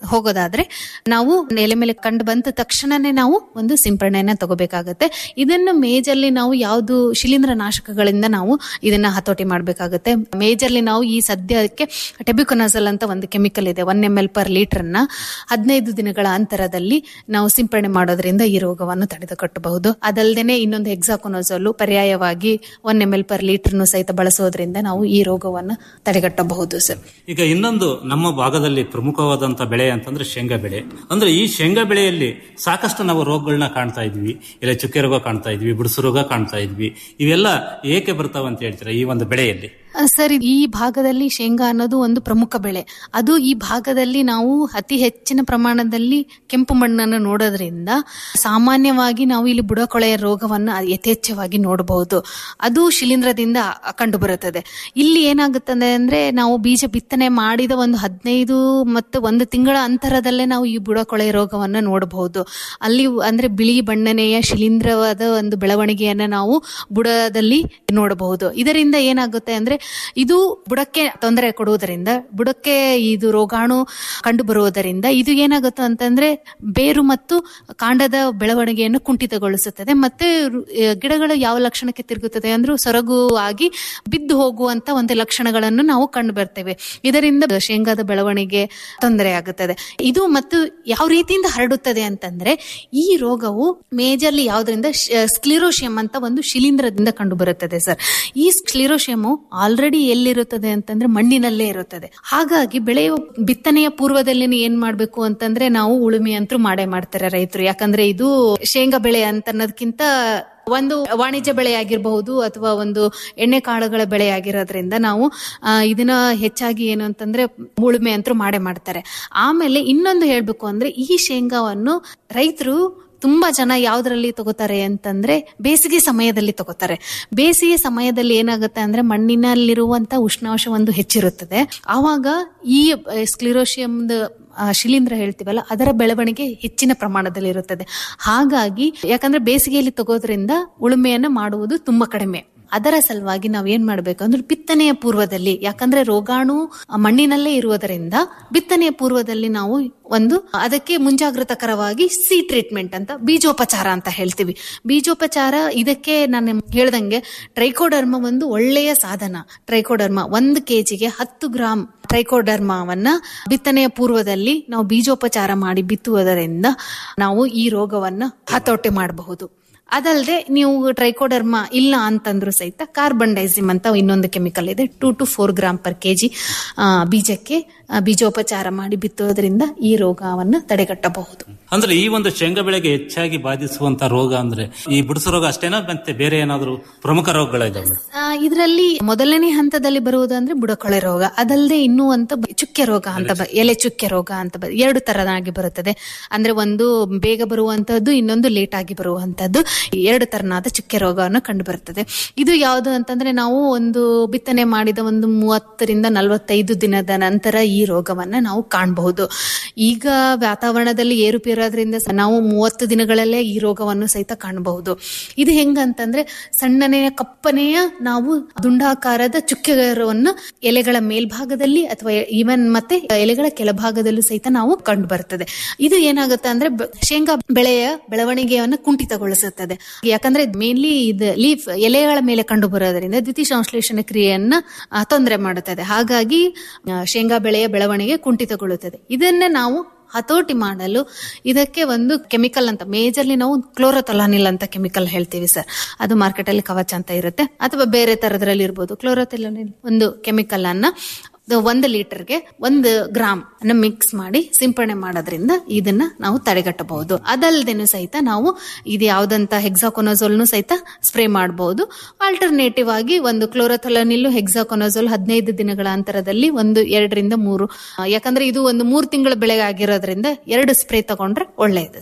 ಹೋಗೋದಾದ್ರೆ ನಾವು ಎಲೆ ಮೇಲೆ ಕಂಡು ಬಂದ ತಕ್ಷಣನೇ ನಾವು ಒಂದು ಸಿಂಪರಣೆಯನ್ನ ತಗೋಬೇಕಾಗತ್ತೆ ಇದನ್ನು ಮೇಜರ್ಲಿ ನಾವು ಯಾವುದು ಶಿಲೀಂಧ್ರ ನಾಶಕಗಳಿಂದ ನಾವು ಇದನ್ನ ಹತೋಟಿ ಮಾಡಬೇಕಾಗುತ್ತೆ ಮೇಜರ್ಲಿ ನಾವು ಈ ಸದ್ಯಕ್ಕೆ ಟೆಬಿಕೊನಜಲ್ ಅಂತ ಒಂದು ಕೆಮಿಕಲ್ ಇದೆ one M L per litre ನ ಹದಿನೈದು ದಿನಗಳ ಅಂತರದಲ್ಲಿ ನಾವು ಸಿಂಪರಣೆ ಮಾಡೋದ್ರಿಂದ ಈ ರೋಗವನ್ನು ತಡೆದುಕಟ್ಟಬಹುದು ಅದಲ್ಲದೆ ಇನ್ನೊಂದು ಹೆಕ್ಸಾಕೊನೋಸಲ್ ಪರ್ಯಾಯವಾಗಿ ಒನ್ ಎಂ ಎಲ್ ಪರ್ ಲೀಟರ್ನು ಸಹಿತ ಬಳಸೋದ್ರಿಂದ ನಾವು ಈ ರೋಗವನ್ನು ತಡೆಗಟ್ಟಬಹುದು ಸರ್ ಈಗ ಇನ್ನೊಂದು ನಮ್ಮ ಭಾಗದಲ್ಲಿ ಪ್ರಮುಖವಾದಂತ ಬೆಳೆ ಅಂತಂದ್ರೆ ಶೇಂಗಾ ಬೆಳೆ ಅಂದ್ರೆ ಈ ಶೇಂಗಾ ಬೆಳೆಯಲ್ಲಿ ಸಾಕಷ್ಟು ನಾವು ರೋಗಗಳನ್ನ ಕಾಣ್ತಾ ಇದ್ವಿ ಇಲ್ಲ ಚುಕ್ಕೆ ರೋಗ ಕಾಣ್ತಾ ಇದ್ವಿ ಬುಡಸು ರೋಗ ಕಾಣ್ತಾ ಇದ್ವಿ ಇವೆಲ್ಲ ಏಕೆ ಬರ್ತಾವ ಅಂತ ಹೇಳ್ತೀರಾ ಈ ಒಂದು ಬೆಳೆಯಲ್ಲಿ ಸರ್ ಈ ಭಾಗದಲ್ಲಿ ಶೇಂಗಾ ಅನ್ನೋದು ಒಂದು ಪ್ರಮುಖ ಬೆಳೆ ಅದು ಈ ಭಾಗದಲ್ಲಿ ನಾವು ಅತಿ ಹೆಚ್ಚಿನ ಪ್ರಮಾಣದಲ್ಲಿ ಕೆಂಪು ಮಣ್ಣನ್ನು ನೋಡೋದ್ರಿಂದ ಸಾಮಾನ್ಯವಾಗಿ ನಾವು ಇಲ್ಲಿ ಬುಡಕೊಳೆಯ ರೋಗವನ್ನು ಯಥೇಚ್ಛವಾಗಿ ನೋಡಬಹುದು ಅದು ಶಿಲೀಂಧ್ರದಿಂದ ಕಂಡು ಬರುತ್ತದೆ ಇಲ್ಲಿ ಏನಾಗುತ್ತದೆ ಅಂದ್ರೆ ನಾವು ಬೀಜ ಬಿತ್ತನೆ ಮಾಡಿದ ಒಂದು ಹದಿನೈದು ಮತ್ತು ಒಂದು ತಿಂಗಳ ಅಂತರದಲ್ಲೇ ನಾವು ಈ ಬುಡಕೊಳೆಯ ರೋಗವನ್ನು ನೋಡಬಹುದು ಅಲ್ಲಿ ಅಂದ್ರೆ ಬಿಳಿ ಬಣ್ಣನೆಯ ಶಿಲೀಂಧ್ರವಾದ ಒಂದು ಬೆಳವಣಿಗೆಯನ್ನ ನಾವು ಬುಡದಲ್ಲಿ ನೋಡಬಹುದು ಇದರಿಂದ ಏನಾಗುತ್ತೆ ಅಂದ್ರೆ ಇದು ಬುಡಕ್ಕೆ ತೊಂದರೆ ಕೊಡುವುದರಿಂದ ಬುಡಕ್ಕೆ ಇದು ರೋಗಾಣು ಕಂಡು ಬರುವುದರಿಂದ ಇದು ಏನಾಗುತ್ತೆ ಅಂತಂದ್ರೆ ಬೇರು ಮತ್ತು ಕಾಂಡದ ಬೆಳವಣಿಗೆಯನ್ನು ಕುಂಠಿತಗೊಳಿಸುತ್ತದೆ ಮತ್ತೆ ರು- ಆ, ಗಿಡಗಳು ಯಾವ ಲಕ್ಷಣಕ್ಕೆ ತಿರುಗುತ್ತದೆ ಅಂದ್ರೆ ಸೊರಗು ಆಗಿ ಬಿದ್ದು ಹೋಗುವಂತ ಒಂದು ಲಕ್ಷಣಗಳನ್ನು ನಾವು ಕಂಡು ಬರ್ತೇವೆ ಇದರಿಂದ ಶೇಂಗಾದ ಬೆಳವಣಿಗೆ ತೊಂದರೆ ಆಗುತ್ತದೆ ಇದು ಮತ್ತು ಯಾವ ರೀತಿಯಿಂದ ಹರಡುತ್ತದೆ ಅಂತಂದ್ರೆ ಈ ರೋಗವು ಮೇಜರ್ಲಿ ಯಾವುದರಿಂದ ಸ್ಕ್ಲಿರೋಶಿಯಂ ಅಂತ ಒಂದು ಶಿಲೀಂಧ್ರದಿಂದ ಕಂಡು ಬರುತ್ತದೆ ಸರ್ ಈ ಸ್ಕ್ಲಿರೋಶಿಯಮು ಆಲ್ರೆಡಿ ಎಲ್ಲಿರುತ್ತದೆ ಅಂತಂದ್ರೆ ಮಣ್ಣಿನಲ್ಲೇ ಇರುತ್ತದೆ ಹಾಗಾಗಿ ಬೆಳೆಯುವ ಬಿತ್ತನೆಯ ಪೂರ್ವದಲ್ಲಿ ಏನ್ ಮಾಡ್ಬೇಕು ಅಂತಂದ್ರೆ ನಾವು ಉಳುಮೆ ಅಂತೂ ಮಾಡೇ ಮಾಡ್ತಾರೆ ರೈತರು ಯಾಕಂದ್ರೆ ಇದು ಶೇಂಗಾ ಬೆಳೆ ಅಂತ ಅನ್ನೋದಕ್ಕಿಂತ ಒಂದು ವಾಣಿಜ್ಯ ಬೆಳೆ ಆಗಿರಬಹುದು ಅಥವಾ ಒಂದು ಎಣ್ಣೆ ಕಾಳುಗಳ ಬೆಳೆ ಆಗಿರೋದ್ರಿಂದ ನಾವು ಆ, ಇದನ್ನ ಹೆಚ್ಚಾಗಿ ಏನು ಅಂತಂದ್ರೆ ಉಳುಮೆ ಅಂತೂ ಮಾಡೇ ಮಾಡ್ತಾರೆ ಆಮೇಲೆ ಇನ್ನೊಂದು ಹೇಳ್ಬೇಕು ಅಂದ್ರೆ ಈ ಶೇಂಗಾವನ್ನು ರೈತರು ತುಂಬಾ ಜನ ಯಾವ್ದ್ರಲ್ಲಿ ತಗೋತಾರೆ ಅಂತಂದ್ರೆ ಬೇಸಿಗೆ ಸಮಯದಲ್ಲಿ ತಗೋತಾರೆ ಬೇಸಿಗೆ ಸಮಯದಲ್ಲಿ ಏನಾಗುತ್ತೆ ಅಂದ್ರೆ ಮಣ್ಣಿನಲ್ಲಿರುವಂತ ಉಷ್ಣಾಂಶ ಒಂದು ಹೆಚ್ಚಿರುತ್ತದೆ ಆವಾಗ ಈ ಸ್ಕ್ಲಿರೋಶಿಯಂ ಶಿಲೀಂಧ್ರ ಹೇಳ್ತೀವಲ್ಲ ಅದರ ಬೆಳವಣಿಗೆ ಹೆಚ್ಚಿನ ಪ್ರಮಾಣದಲ್ಲಿ ಇರುತ್ತದೆ ಹಾಗಾಗಿ ಯಾಕಂದ್ರೆ ಬೇಸಿಗೆಯಲ್ಲಿ ತಗೋದ್ರಿಂದ ಉಳುಮೆಯನ್ನು ಮಾಡುವುದು ತುಂಬಾ ಕಡಿಮೆ ಅದರ ಸಲುವಾಗಿ ನಾವ್ ಏನ್ ಮಾಡ್ಬೇಕು ಅಂದ್ರೆ ಬಿತ್ತನೆಯ ಪೂರ್ವದಲ್ಲಿ ಯಾಕಂದ್ರೆ ರೋಗಾಣು ಆ, ಮಣ್ಣಿನಲ್ಲೇ ಇರುವುದರಿಂದ ಬಿತ್ತನೆಯ ಪೂರ್ವದಲ್ಲಿ ನಾವು ಒಂದು ಅದಕ್ಕೆ ಮುಂಜಾಗ್ರತಕರವಾಗಿ ಸಿ ಟ್ರೀಟ್ಮೆಂಟ್ ಅಂತ ಬೀಜೋಪಚಾರ ಅಂತ ಹೇಳ್ತೀವಿ ಬೀಜೋಪಚಾರ ಇದಕ್ಕೆ ನಾನು ಹೇಳ್ದಂಗೆ ಟ್ರೈಕೋಡರ್ಮ ಒಂದು ಒಳ್ಳೆಯ ಸಾಧನ ಟ್ರೈಕೋಡರ್ಮ ಒಂದು ಕೆಜಿಗೆ ಹತ್ತು ಗ್ರಾಂ ಟ್ರೈಕೋಡರ್ಮವನ್ನ ಬಿತ್ತನೆಯ ಪೂರ್ವದಲ್ಲಿ ನಾವು ಬೀಜೋಪಚಾರ ಮಾಡಿ ಬಿತ್ತುವುದರಿಂದ ನಾವು ಈ ರೋಗವನ್ನ ಹತೋಟಿ ಮಾಡಬಹುದು ಅದಲ್ಲದೆ ನೀವು ಟ್ರೈಕೋಡರ್ಮಾ ಇಲ್ಲ ಅಂತಂದ್ರೂ ಸಹಿತ ಕಾರ್ಬನ್ ಡೈಸಿಮ್ ಅಂತ ಇನ್ನೊಂದು ಕೆಮಿಕಲ್ ಇದೆ two to four gram per K G ಬೀಜಕ್ಕೆ ಆ, ಬೀಜೋಪಚಾರ ಮಾಡಿ ಬಿತ್ತುವುದರಿಂದ ಈ ರೋಗವನ್ನು ತಡೆಗಟ್ಟಬಹುದು ಅಂದ್ರೆ ಈ ಒಂದು ಶೇಂಗಾ ಬೆಳೆಗೆ ಹೆಚ್ಚಾಗಿ ಬಾಧಿಸುವಂತ ರೋಗ ಅಂದ್ರೆ ಈ ಬುಡಸು ರೋಗ ಅಷ್ಟೇನಾ ಮತ್ತೆ ಬೇರೆ ಏನಾದ್ರು ಪ್ರಮುಖ ರೋಗಗಳಿದಾವೆ ಇದರಲ್ಲಿ ಮೊದಲನೇ ಹಂತದಲ್ಲಿ ಬರುವುದು ಅಂದ್ರೆ ಬುಡಕೊಳೆ ರೋಗ ಅದಲ್ಲದೆ ಇನ್ನೂ ಅಂತ ಬ- ಚುಕ್ಕೆ ರೋಗ ಅಂತ ಬ- ಎಲೆ ಚುಕ್ಕೆ ರೋಗ ಅಂತ ಬ- ಎರಡು ತರನಾಗಿ ಬರುತ್ತದೆ ಅಂದ್ರೆ ಒಂದು ಬೇಗ ಬರುವಂತದ್ದು ಇನ್ನೊಂದು ಲೇಟ್ ಆಗಿ ಬರುವಂತದ್ದು ಈ ಎರಡು ತರನಾದ ಚುಕ್ಕೆ ರೋಗವನ್ನು ಕಂಡು ಬರುತ್ತದೆ ಇದು ಯಾವುದು ಅಂತಂದ್ರೆ ನಾವು ಒಂದು ಬಿತ್ತನೆ ಮಾಡಿದ ಒಂದು ಮೂವತ್ತರಿಂದ ನಲವತ್ತೈದು ದಿನದ ನಂತರ ಈ ರೋಗವನ್ನ ನಾವು ಕಾಣಬಹುದು ಈಗ ವಾತಾವರಣದಲ್ಲಿ ಏರುಪೇರಾದ್ರಿಂದ ಸ- ನಾವು ಮೂವತ್ತು ದಿನಗಳಲ್ಲೇ ಈ ರೋಗವನ್ನು ಸಹಿತ ಕಾಣಬಹುದು ಇದು ಹೆಂಗಂತಂದ್ರೆ ಸಣ್ಣನೆಯ ಕಪ್ಪನೆಯ ನಾವು ದುಂಡಾಕಾರದ ಚುಕ್ಕೆಗಳನ್ನು ಎಲೆಗಳ ಮೇಲ್ಭಾಗದಲ್ಲಿ ಅಥವಾ ಈವನ್ ಮತ್ತೆ ಎಲೆಗಳ ಕೆಳಭಾಗದಲ್ಲೂ ಸಹಿತ ನಾವು ಕಂಡು ಬರ್ತದೆ ಇದು ಏನಾಗುತ್ತೆ ಅಂದ್ರೆ ಬ- ಶೇಂಗಾ ಬೆಳೆಯ ಬೆಳವಣಿಗೆಯನ್ನು ಕುಂಠಿತಗೊಳಿಸುತ್ತದೆ ಯಾಕಂದ್ರೆ ಮೇನ್ಲಿ ಇದು ಲೀಫ್ ಎಲೆಗಳ ಮೇಲೆ ಕಂಡು ಬರೋದ್ರಿಂದ ದ್ವಿತೀಯ ಸಂಶ್ಲೇಷಣ ಕ್ರಿಯೆಯನ್ನ ಆ, ತೊಂದರೆ ಮಾಡುತ್ತದೆ ಹಾಗಾಗಿ ಆ, ಶೇಂಗಾ ಬೆಳೆಯ ಬೆಳವಣಿಗೆ ಕುಂಠಿತಗೊಳ್ಳುತ್ತದೆ ಇದನ್ನೇ ನಾವು ಹತೋಟಿ ಮಾಡಲು ಇದಕ್ಕೆ ಒಂದು ಕೆಮಿಕಲ್ ಅಂತ ಮೇಜರ್ಲಿ ನಾವು ಕ್ಲೋರೋಥೊಲಾನಿಲ್ ಅಂತ ಕೆಮಿಕಲ್ ಹೇಳ್ತೀವಿ ಸರ್ ಅದು ಮಾರ್ಕೆಟ್ ಅಲ್ಲಿ ಕವಚ ಅಂತ ಇರುತ್ತೆ ಅಥವಾ ಬೇರೆ ತರದ್ರಲ್ಲಿ ಇರ್ಬೋದು ಕ್ಲೋರೋಥೊಲಾನಿಲ್ ಒಂದು ಕೆಮಿಕಲ್ ಅನ್ನ ಇದು ಒಂದು ಲೀಟರ್ಗೆ ಒಂದು ಗ್ರಾಮ್ ಅನ್ನ ಮಿಕ್ಸ್ ಮಾಡಿ ಸಿಂಪಡಣೆ ಮಾಡೋದ್ರಿಂದ ಇದನ್ನ ನಾವು ತಡೆಗಟ್ಟಬಹುದು ಅದಲ್ಲದೇನು ಸಹಿತ ನಾವು ಇದು ಯಾವ್ದಂತ ಹೆಕ್ಸಾಕೊನೋಸೋಲ್ನು ಸಹಿತ ಸ್ಪ್ರೇ ಮಾಡಬಹುದು ಆಲ್ಟರ್ನೇಟಿವ್ ಆಗಿ ಒಂದು ಕ್ಲೋರೋಥೊಲನಿಲ್ ಹೆಕ್ಸಾಕೊನೋಸೋಲ್ ಹದಿನೈದು ದಿನಗಳ ಅಂತರದಲ್ಲಿ ಒಂದು ಎರಡರಿಂದ ಮೂರು ಆ, ಯಾಕಂದ್ರೆ ಇದು ಒಂದು ಮೂರು ತಿಂಗಳ ಬೆಳೆ ಆಗಿರೋದ್ರಿಂದ ಎರಡು ಸ್ಪ್ರೇ ತಗೊಂಡ್ರೆ ಒಳ್ಳೆಯದು ಸರ್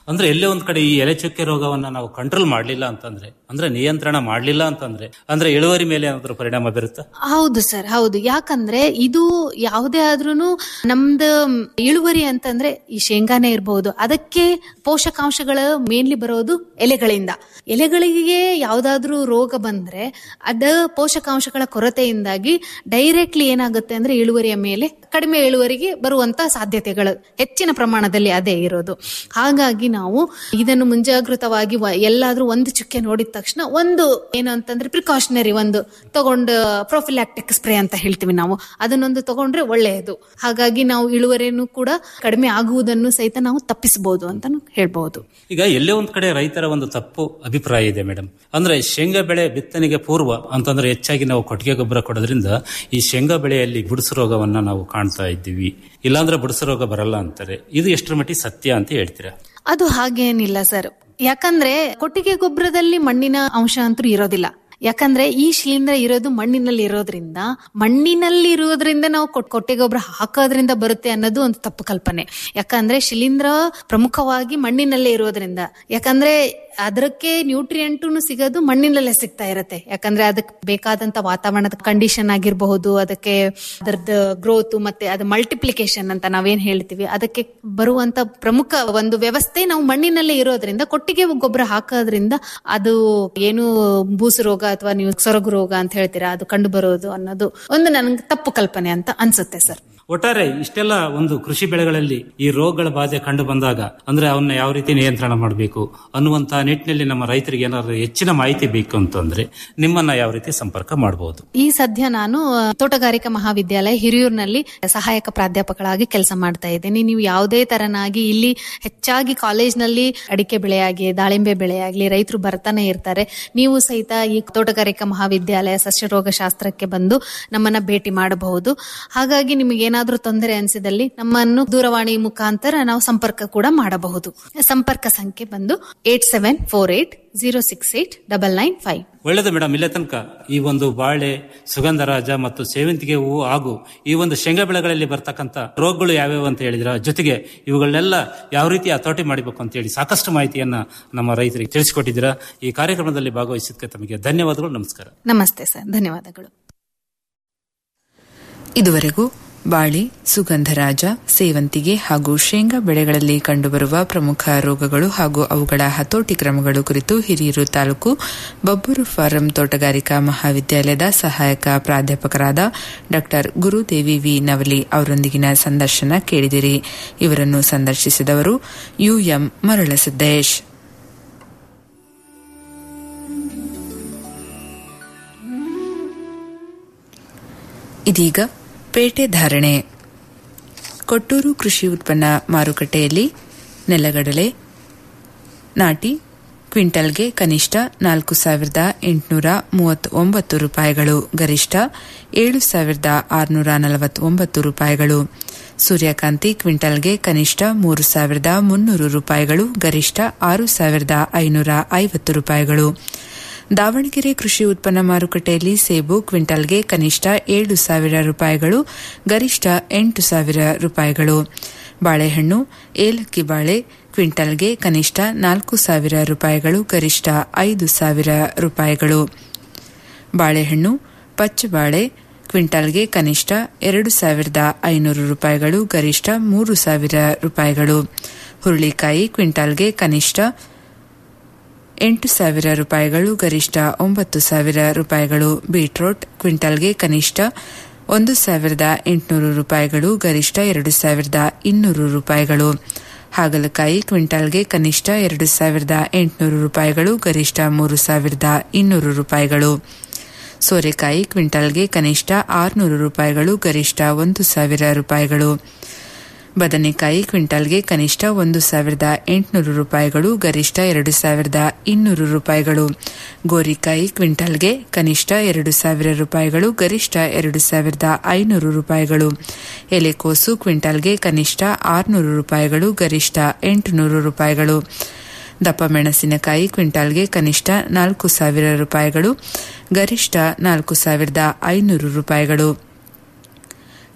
ಅಂದ್ರೆ ಎಲ್ಲೇ ಒಂದ್ ಕಡೆ ಈ ಎಲೆ ಚುಕ್ಕೆ ರೋಗವನ್ನ ನಾವು ಕಂಟ್ರೋಲ್ ಮಾಡ್ಲಿಲ್ಲ ಅಂತಂದ್ರೆ ಅಂದ್ರೆ ನಿಯಂತ್ರಣ ಮಾಡ್ಲಿಲ್ಲ ಅಂತಂದ್ರೆ ಅಂದ್ರೆ ಇಳುವರಿ ಮೇಲೆ ಏನಾದ್ರೂ ಪರಿಣಾಮ ಬೀರುತ್ತಾ ಹೌದು ಸರ್ ಹೌದು ಯಾಕಂದ್ರೆ ಇದು ಯಾವುದೇ ಆದ್ರೂನು ನಮ್ದು ಇಳುವರಿ ಅಂತಂದ್ರೆ ಈ ಶೇಂಗಾನೇ ಇರಬಹುದು ಅದಕ್ಕೆ ಪೋಷಕಾಂಶಗಳು ಮೇನ್ಲಿ ಬರೋದು ಎಲೆಗಳಿಂದ ಎಲೆಗಳಿಗೆ ಯಾವ್ದಾದ್ರೂ ರೋಗ ಬಂದ್ರೆ ಅದ ಪೋಷಕಾಂಶಗಳ ಕೊರತೆಯಿಂದಾಗಿ ಡೈರೆಕ್ಟ್ಲಿ ಏನಾಗುತ್ತೆ ಅಂದ್ರೆ ಇಳುವರಿಯ ಮೇಲೆ ಕಡಿಮೆ ಇಳುವರಿಗೆ ಬರುವಂತ ಸಾಧ್ಯತೆಗಳು ಹೆಚ್ಚಿನ ಪ್ರಮಾಣದಲ್ಲಿ ಅದೇ ಇರೋದು ಹಾಗಾಗಿ ನಾವು ಇದನ್ನು ಮುಂಜಾಗೃತವಾಗಿ ವ- ಎಲ್ಲಾದ್ರೂ ಒಂದು ಚುಕ್ಕೆ ನೋಡಿದ ತಕ್ಷಣ ಒಂದು ಏನು ಅಂತಂದ್ರೆ ಪ್ರಿಕಾಷನರಿ ಒಂದು ತಗೊಂಡು ಪ್ರೊಫಿಲಾಕ್ಟಿಕ್ ಸ್ಪ್ರೇ ಅಂತ ಹೇಳ್ತೀವಿ ನಾವು ಅದನ್ನೊಂದು ತಗೊಂಡ್ರೆ ಒಳ್ಳೆಯದು ಹಾಗಾಗಿ ನಾವು ಇಳುವರಿಯನ್ನು ಕೂಡ ಕಡಿಮೆ ಆಗುವುದನ್ನು ಸಹಿತ ನಾವು ತಪ್ಪಿಸಬಹುದು ಅಂತ ಹೇಳ್ಬಹುದು ಈಗ ಎಲ್ಲೇ ಒಂದ್ ಕಡೆ ರೈತರ ಒಂದು ತಪ್ಪು ಅಭಿಪ್ರಾಯ ಇದೆ ಮೇಡಮ್ ಅಂದ್ರೆ ಶೇಂಗಾ ಬೆಳೆ ಬಿತ್ತನೆಗೆ ಪೂರ್ವ ಅಂತಂದ್ರೆ ಹೆಚ್ಚಾಗಿ ನಾವು ಕೊಟ್ಟಿಗೆ ಗೊಬ್ಬರ ಕೊಡೋದ್ರಿಂದ ಈ ಶೇಂಗಾ ಬೆಳೆಯಲ್ಲಿ ಬುಡಸು ರೋಗವನ್ನ ನಾವು ಕಾಣ್ತಾ ಇದ್ದೀವಿ ಇಲ್ಲಾಂದ್ರೆ ಬುಡಸು ರೋಗ ಬರಲ್ಲ ಅಂತಾರೆ ಇದು ಎಷ್ಟರ ಮಟ್ಟಿಗೆ ಸತ್ಯ ಅಂತ ಹೇಳ್ತೀರಾ ಅದು ಹಾಗೇನಿಲ್ಲ ಸರ್ ಯಾಕಂದ್ರೆ ಕೊಟ್ಟಿಗೆ ಗೊಬ್ಬರದಲ್ಲಿ ಮಣ್ಣಿನ ಅಂಶ ಅಂತೂ ಇರೋದಿಲ್ಲ ಯಾಕಂದ್ರೆ ಈ ಶಿಲೀಂಧ್ರ ಇರೋದು ಮಣ್ಣಿನಲ್ಲಿ ಇರೋದ್ರಿಂದ ಮಣ್ಣಿನಲ್ಲಿ ಇರೋದ್ರಿಂದ ನಾವು ಕೊಟ್- ಕೊಟ್ಟಿಗೆ ಗೊಬ್ಬರ ಹಾಕೋದ್ರಿಂದ ಬರುತ್ತೆ ಅನ್ನೋದು ಒಂದು ತಪ್ಪು ಕಲ್ಪನೆ ಯಾಕಂದ್ರೆ ಶಿಲೀಂಧ್ರ ಪ್ರಮುಖವಾಗಿ ಮಣ್ಣಿನಲ್ಲೇ ಇರೋದ್ರಿಂದ ಯಾಕಂದ್ರೆ ಅದಕ್ಕೆ ನ್ಯೂಟ್ರಿಯೆಂಟು ಸಿಗೋದು ಮಣ್ಣಿನಲ್ಲೇ ಸಿಗ್ತಾ ಇರುತ್ತೆ ಯಾಕಂದ್ರೆ ಅದಕ್ಕೆ ಬೇಕಾದಂತ ವಾತಾವರಣದ ಕಂಡೀಷನ್ ಆಗಿರಬಹುದು ಅದಕ್ಕೆ ಅದರದ್ದು ಗ್ರೋತ್ ಮತ್ತೆ ಅದು ಮಲ್ಟಿಪ್ಲಿಕೇಶನ್ ಅಂತ ನಾವೇನ್ ಹೇಳ್ತೀವಿ ಅದಕ್ಕೆ ಬರುವಂತ ಪ್ರಮುಖ ಒಂದು ವ್ಯವಸ್ಥೆ ನಾವು ಮಣ್ಣಿನಲ್ಲೇ ಇರೋದ್ರಿಂದ ಕೊಟ್ಟಿಗೆ ಗೊಬ್ಬರ ಹಾಕೋದ್ರಿಂದ ಅದು ಏನು ಬೂಸು ರೋಗ ಅಥವಾ ನೀವು ಸೊರಗು ರೋಗ ಅಂತ ಹೇಳ್ತೀರಾ ಅದು ಕಂಡು ಬರೋದು ಅನ್ನೋದು ಒಂದು ನನ್ಗೆ ತಪ್ಪು ಕಲ್ಪನೆ ಅಂತ ಅನ್ಸುತ್ತೆ ಸರ್ ಒಟ್ಟಾರೆ ಇಷ್ಟೆಲ್ಲ ಒಂದು ಕೃಷಿ ಬೆಳೆಗಳಲ್ಲಿ ಈ ರೋಗಗಳ ಬಾಧೆ ಕಂಡು ಬಂದಾಗ ಅಂದ್ರೆ ಅವನ್ನ ಯಾವ ರೀತಿ ನಿಯಂತ್ರಣ ಮಾಡಬೇಕು ಅನ್ನುವಂತಹ ನಿಟ್ಟಿನಲ್ಲಿ ನಮ್ಮ ರೈತರಿಗೆ ಏನಾದ್ರು ಹೆಚ್ಚಿನ ಮಾಹಿತಿ ಬೇಕು ಅಂತಂದ್ರೆ ನಿಮ್ಮನ್ನ ಯಾವ ರೀತಿ ಸಂಪರ್ಕ ಮಾಡಬಹುದು ಈ ಸದ್ಯ ನಾನು ಆ, ತೋಟಗಾರಿಕಾ ಮಹಾವಿದ್ಯಾಲಯ ಹಿರಿಯೂರಿನಲ್ಲಿ ಸಹಾಯಕ ಪ್ರಾಧ್ಯಾಪಕಳಾಗಿ ಕೆಲಸ ಮಾಡ್ತಾ ಇದ್ದೇನೆ ನೀವು ಯಾವುದೇ ತರನಾಗಿ ಇಲ್ಲಿ ಹೆಚ್ಚಾಗಿ ಕಾಲೇಜ್ನಲ್ಲಿ ಅಡಿಕೆ ಬೆಳೆಯಾಗಿ ದಾಳಿಂಬೆ ಬೆಳೆಯಾಗ್ಲಿ ರೈತರು ಬರ್ತಾನೆ ಇರ್ತಾರೆ ನೀವು ಸಹಿತ ಈ ತೋಟಗಾರಿಕಾ ಮಹಾವಿದ್ಯಾಲಯ ಸಸ್ಯರೋಗ ಶಾಸ್ತ್ರಕ್ಕೆ ಬಂದು ನಮ್ಮನ್ನ ಭೇಟಿ ಮಾಡಬಹುದು ಹಾಗಾಗಿ ನಿಮಗೆ ಏನಾದ್ರೂ ತೊಂದರೆ ಅನಿಸಿದಲ್ಲಿ ನಮ್ಮನ್ನು ದೂರವಾಣಿ ಮುಖಾಂತರ ನಾವು ಸಂಪರ್ಕ ಕೂಡ ಮಾಡಬಹುದು ಸಂಪರ್ಕ ಸಂಖ್ಯೆ ಬಂದು eight seven four eight zero six eight double nine five ಒಳ್ಳೆಯದು ಮೇಡಮ್ ಇಲ್ಲೇ ತನಕ ಈ ಒಂದು ಬಾಳೆ ಸುಗಂಧರಾಜ ಮತ್ತು ಸೇವಂತಿಗೆ ಹೂವು ಹಾಗೂ ಈ ಒಂದು ಶೇಂಗಾ ಬೆಳೆಗಳಲ್ಲಿ ಬರ್ತಕ್ಕಂಥ ರೋಗಗಳು ಯಾವ್ಯಾವು ಅಂತ ಹೇಳಿದ್ರ ಜೊತೆಗೆ ಇವುಗಳನ್ನೆಲ್ಲ ಯಾವ ರೀತಿ ಹತೋಟಿ ಮಾಡಬೇಕು ಅಂತ ಹೇಳಿ ಸಾಕಷ್ಟು ಮಾಹಿತಿಯನ್ನ ನಮ್ಮ ರೈತರಿಗೆ ತಿಳಿಸಿಕೊಟ್ಟಿದ್ದೀರಾ ಈ ಕಾರ್ಯಕ್ರಮದಲ್ಲಿ ಭಾಗವಹಿಸಿದ್ದಕ್ಕೆ ತಮಗೆ ಧನ್ಯವಾದಗಳು ನಮಸ್ಕಾರ ನಮಸ್ತೆ ಸರ್ ಧನ್ಯವಾದಗಳು ಇದುವರೆಗೂ ಬಾಳಿ ಸುಗಂಧರಾಜ ಸೇವಂತಿಗೆ ಹಾಗೂ ಶೇಂಗಾ ಬೆಳೆಗಳಲ್ಲಿ ಕಂಡುಬರುವ ಪ್ರಮುಖ ರೋಗಗಳು ಹಾಗೂ ಅವುಗಳ ಹತೋಟಿ ಕ್ರಮಗಳು ಕುರಿತು ಹಿರಿಯೂರು ತಾಲೂಕು ಬಬ್ಬೂರು ಫಾರಂ ತೋಟಗಾರಿಕಾ ಮಹಾವಿದ್ಯಾಲಯದ ಸಹಾಯಕ ಪ್ರಾಧ್ಯಾಪಕರಾದ ಡಾ ಗುರುದೇವಿ ವಿ ನವಲಿ ಅವರೊಂದಿಗಿನ ಸಂದರ್ಶನ ಕೇಳಿದಿರಿ ಇವರನ್ನು ಸಂದರ್ಶಿಸಿದವರು ಯುಎಂ ಮರಳಸಿದ್ದೇಶ್ ಇದೀಗ ಪೇಟೆ ಧಾರಣೆ ಕೊಟ್ಟೂರು ಕೃಷಿ ಉತ್ಪನ್ನ ಮಾರುಕಟ್ಟೆಯಲ್ಲಿ ನೆಲಗಡಲೆ ನಾಟಿ ಕ್ವಿಂಟಲ್ಗೆ ಕನಿಷ್ಠ ನಾಲ್ಕು ಸಾವಿರದ ಎಂಟುನೂರ ಮೂವತ್ತೊಂಬತ್ತು ರೂಪಾಯಿಗಳು ಗರಿಷ್ಠ ಏಳು ಸಾವಿರದ ಆರುನೂರ ನಲವತ್ತೊಂಬತ್ತು ರೂಪಾಯಿಗಳು ಸೂರ್ಯಕಾಂತಿ ಕ್ವಿಂಟಲ್ಗೆ ಕನಿಷ್ಠ ಮೂರು ಸಾವಿರದ ಮುನ್ನೂರು ರೂಪಾಯಿಗಳು ಗರಿಷ್ಠ ಆರು ಸಾವಿರದ ಐನೂರ ಐವತ್ತು ರೂಪಾಯಿಗಳು ದಾವಣಗೆರೆ ಕೃಷಿ ಉತ್ಪನ್ನ ಮಾರುಕಟ್ಟೆಯಲ್ಲಿ ಸೇಬು ಕ್ವಿಂಟಲ್ಗೆ ಕನಿಷ್ಠ ಏಳು ಸಾವಿರ ರೂಪಾಯಿಗಳು ಗರಿಷ್ಠ ಎಂಟು ಸಾವಿರ ರೂಪಾಯಿಗಳು ಬಾಳೆಹಣ್ಣು ಏಲಕ್ಕಿ ಬಾಳೆ ಕ್ವಿಂಟಲ್ಗೆ ಕನಿಷ್ಠ ನಾಲ್ಕು ಸಾವಿರ ರೂಪಾಯಿಗಳು ಗರಿಷ್ಠ ಐದು ಸಾವಿರ ರೂಪಾಯಿಗಳು ಬಾಳೆಹಣ್ಣು ಪಚ್ಚಬಾಳೆ ಕ್ವಿಂಟಲ್ಗೆ ಕನಿಷ್ಠ ಎರಡು ಸಾವಿರದ ಐನೂರು ರೂಪಾಯಿಗಳು ಗರಿಷ್ಠ ಮೂರು ಸಾವಿರ ರೂಪಾಯಿಗಳು ಹುರುಳಿಕಾಯಿ ಕ್ವಿಂಟಲ್ಗೆ ಕನಿಷ್ಠ ಎಂಟು ಸಾವಿರ ರೂಪಾಯಿಗಳು ಗರಿಷ್ಠ ಒಂಬತ್ತು ಸಾವಿರ ರೂಪಾಯಿಗಳು ಬೀಟ್ರೋಟ್ ಕ್ವಿಂಟಲ್ಗೆ ಕನಿಷ್ಠ ಒಂದು ಸಾವಿರದ ಎಂಟುನೂರು ರೂಪಾಯಿಗಳು ಗರಿಷ್ಠ ಎರಡು ಸಾವಿರದ ಇನ್ನೂರು ರೂಪಾಯಿಗಳು ಹಾಗಲಕಾಯಿ ಕ್ವಿಂಟಲ್ಗೆ ಕನಿಷ್ಠ ಎರಡು ಸಾವಿರದ ಎಂಟುನೂರು ರೂಪಾಯಿಗಳು ಗರಿಷ್ಠ ಮೂರು ಸಾವಿರದ ಇನ್ನೂರು ರೂಪಾಯಿಗಳು ಸೋರೆಕಾಯಿ ಕ್ವಿಂಟಲ್ಗೆ ಕನಿಷ್ಠ ಆರುನೂರು ರೂಪಾಯಿಗಳು ಗರಿಷ್ಠ ಒಂದು ಸಾವಿರ ರೂಪಾಯಿಗಳು ಬದನೆಕಾಯಿ ಕ್ವಿಂಟಲ್ಗೆ ಕನಿಷ್ಠ ಒಂದು ಸಾವಿರದ ಎಂಟುನೂರು ರೂಪಾಯಿಗಳು ಗರಿಷ್ಠ ಎರಡು ಸಾವಿರದ ಇನ್ನೂರು ರೂಪಾಯಿಗಳು ಗೋರಿಕಾಯಿ ಕ್ವಿಂಟಲ್ಗೆ ಕನಿಷ್ಠ ಎರಡು ಸಾವಿರ ರೂಪಾಯಿಗಳು ಗರಿಷ್ಠ ಎರಡು ಸಾವಿರದ ಐನೂರು ರೂಪಾಯಿಗಳು ಎಲೆಕೋಸು ಕ್ವಿಂಟಲ್ಗೆ ಕನಿಷ್ಠ ಆರುನೂರು ರೂಪಾಯಿಗಳು ಗರಿಷ್ಠ ಎಂಟುನೂರು ರೂಪಾಯಿಗಳು ದಪ್ಪ ಮೆಣಸಿನಕಾಯಿ ಕ್ವಿಂಟಾಲ್ಗೆ ಕನಿಷ್ಠ ನಾಲ್ಕು ಸಾವಿರ ರೂಪಾಯಿಗಳು ಗರಿಷ್ಠ ನಾಲ್ಕು ಸಾವಿರದ ಐನೂರು ರೂಪಾಯಿಗಳು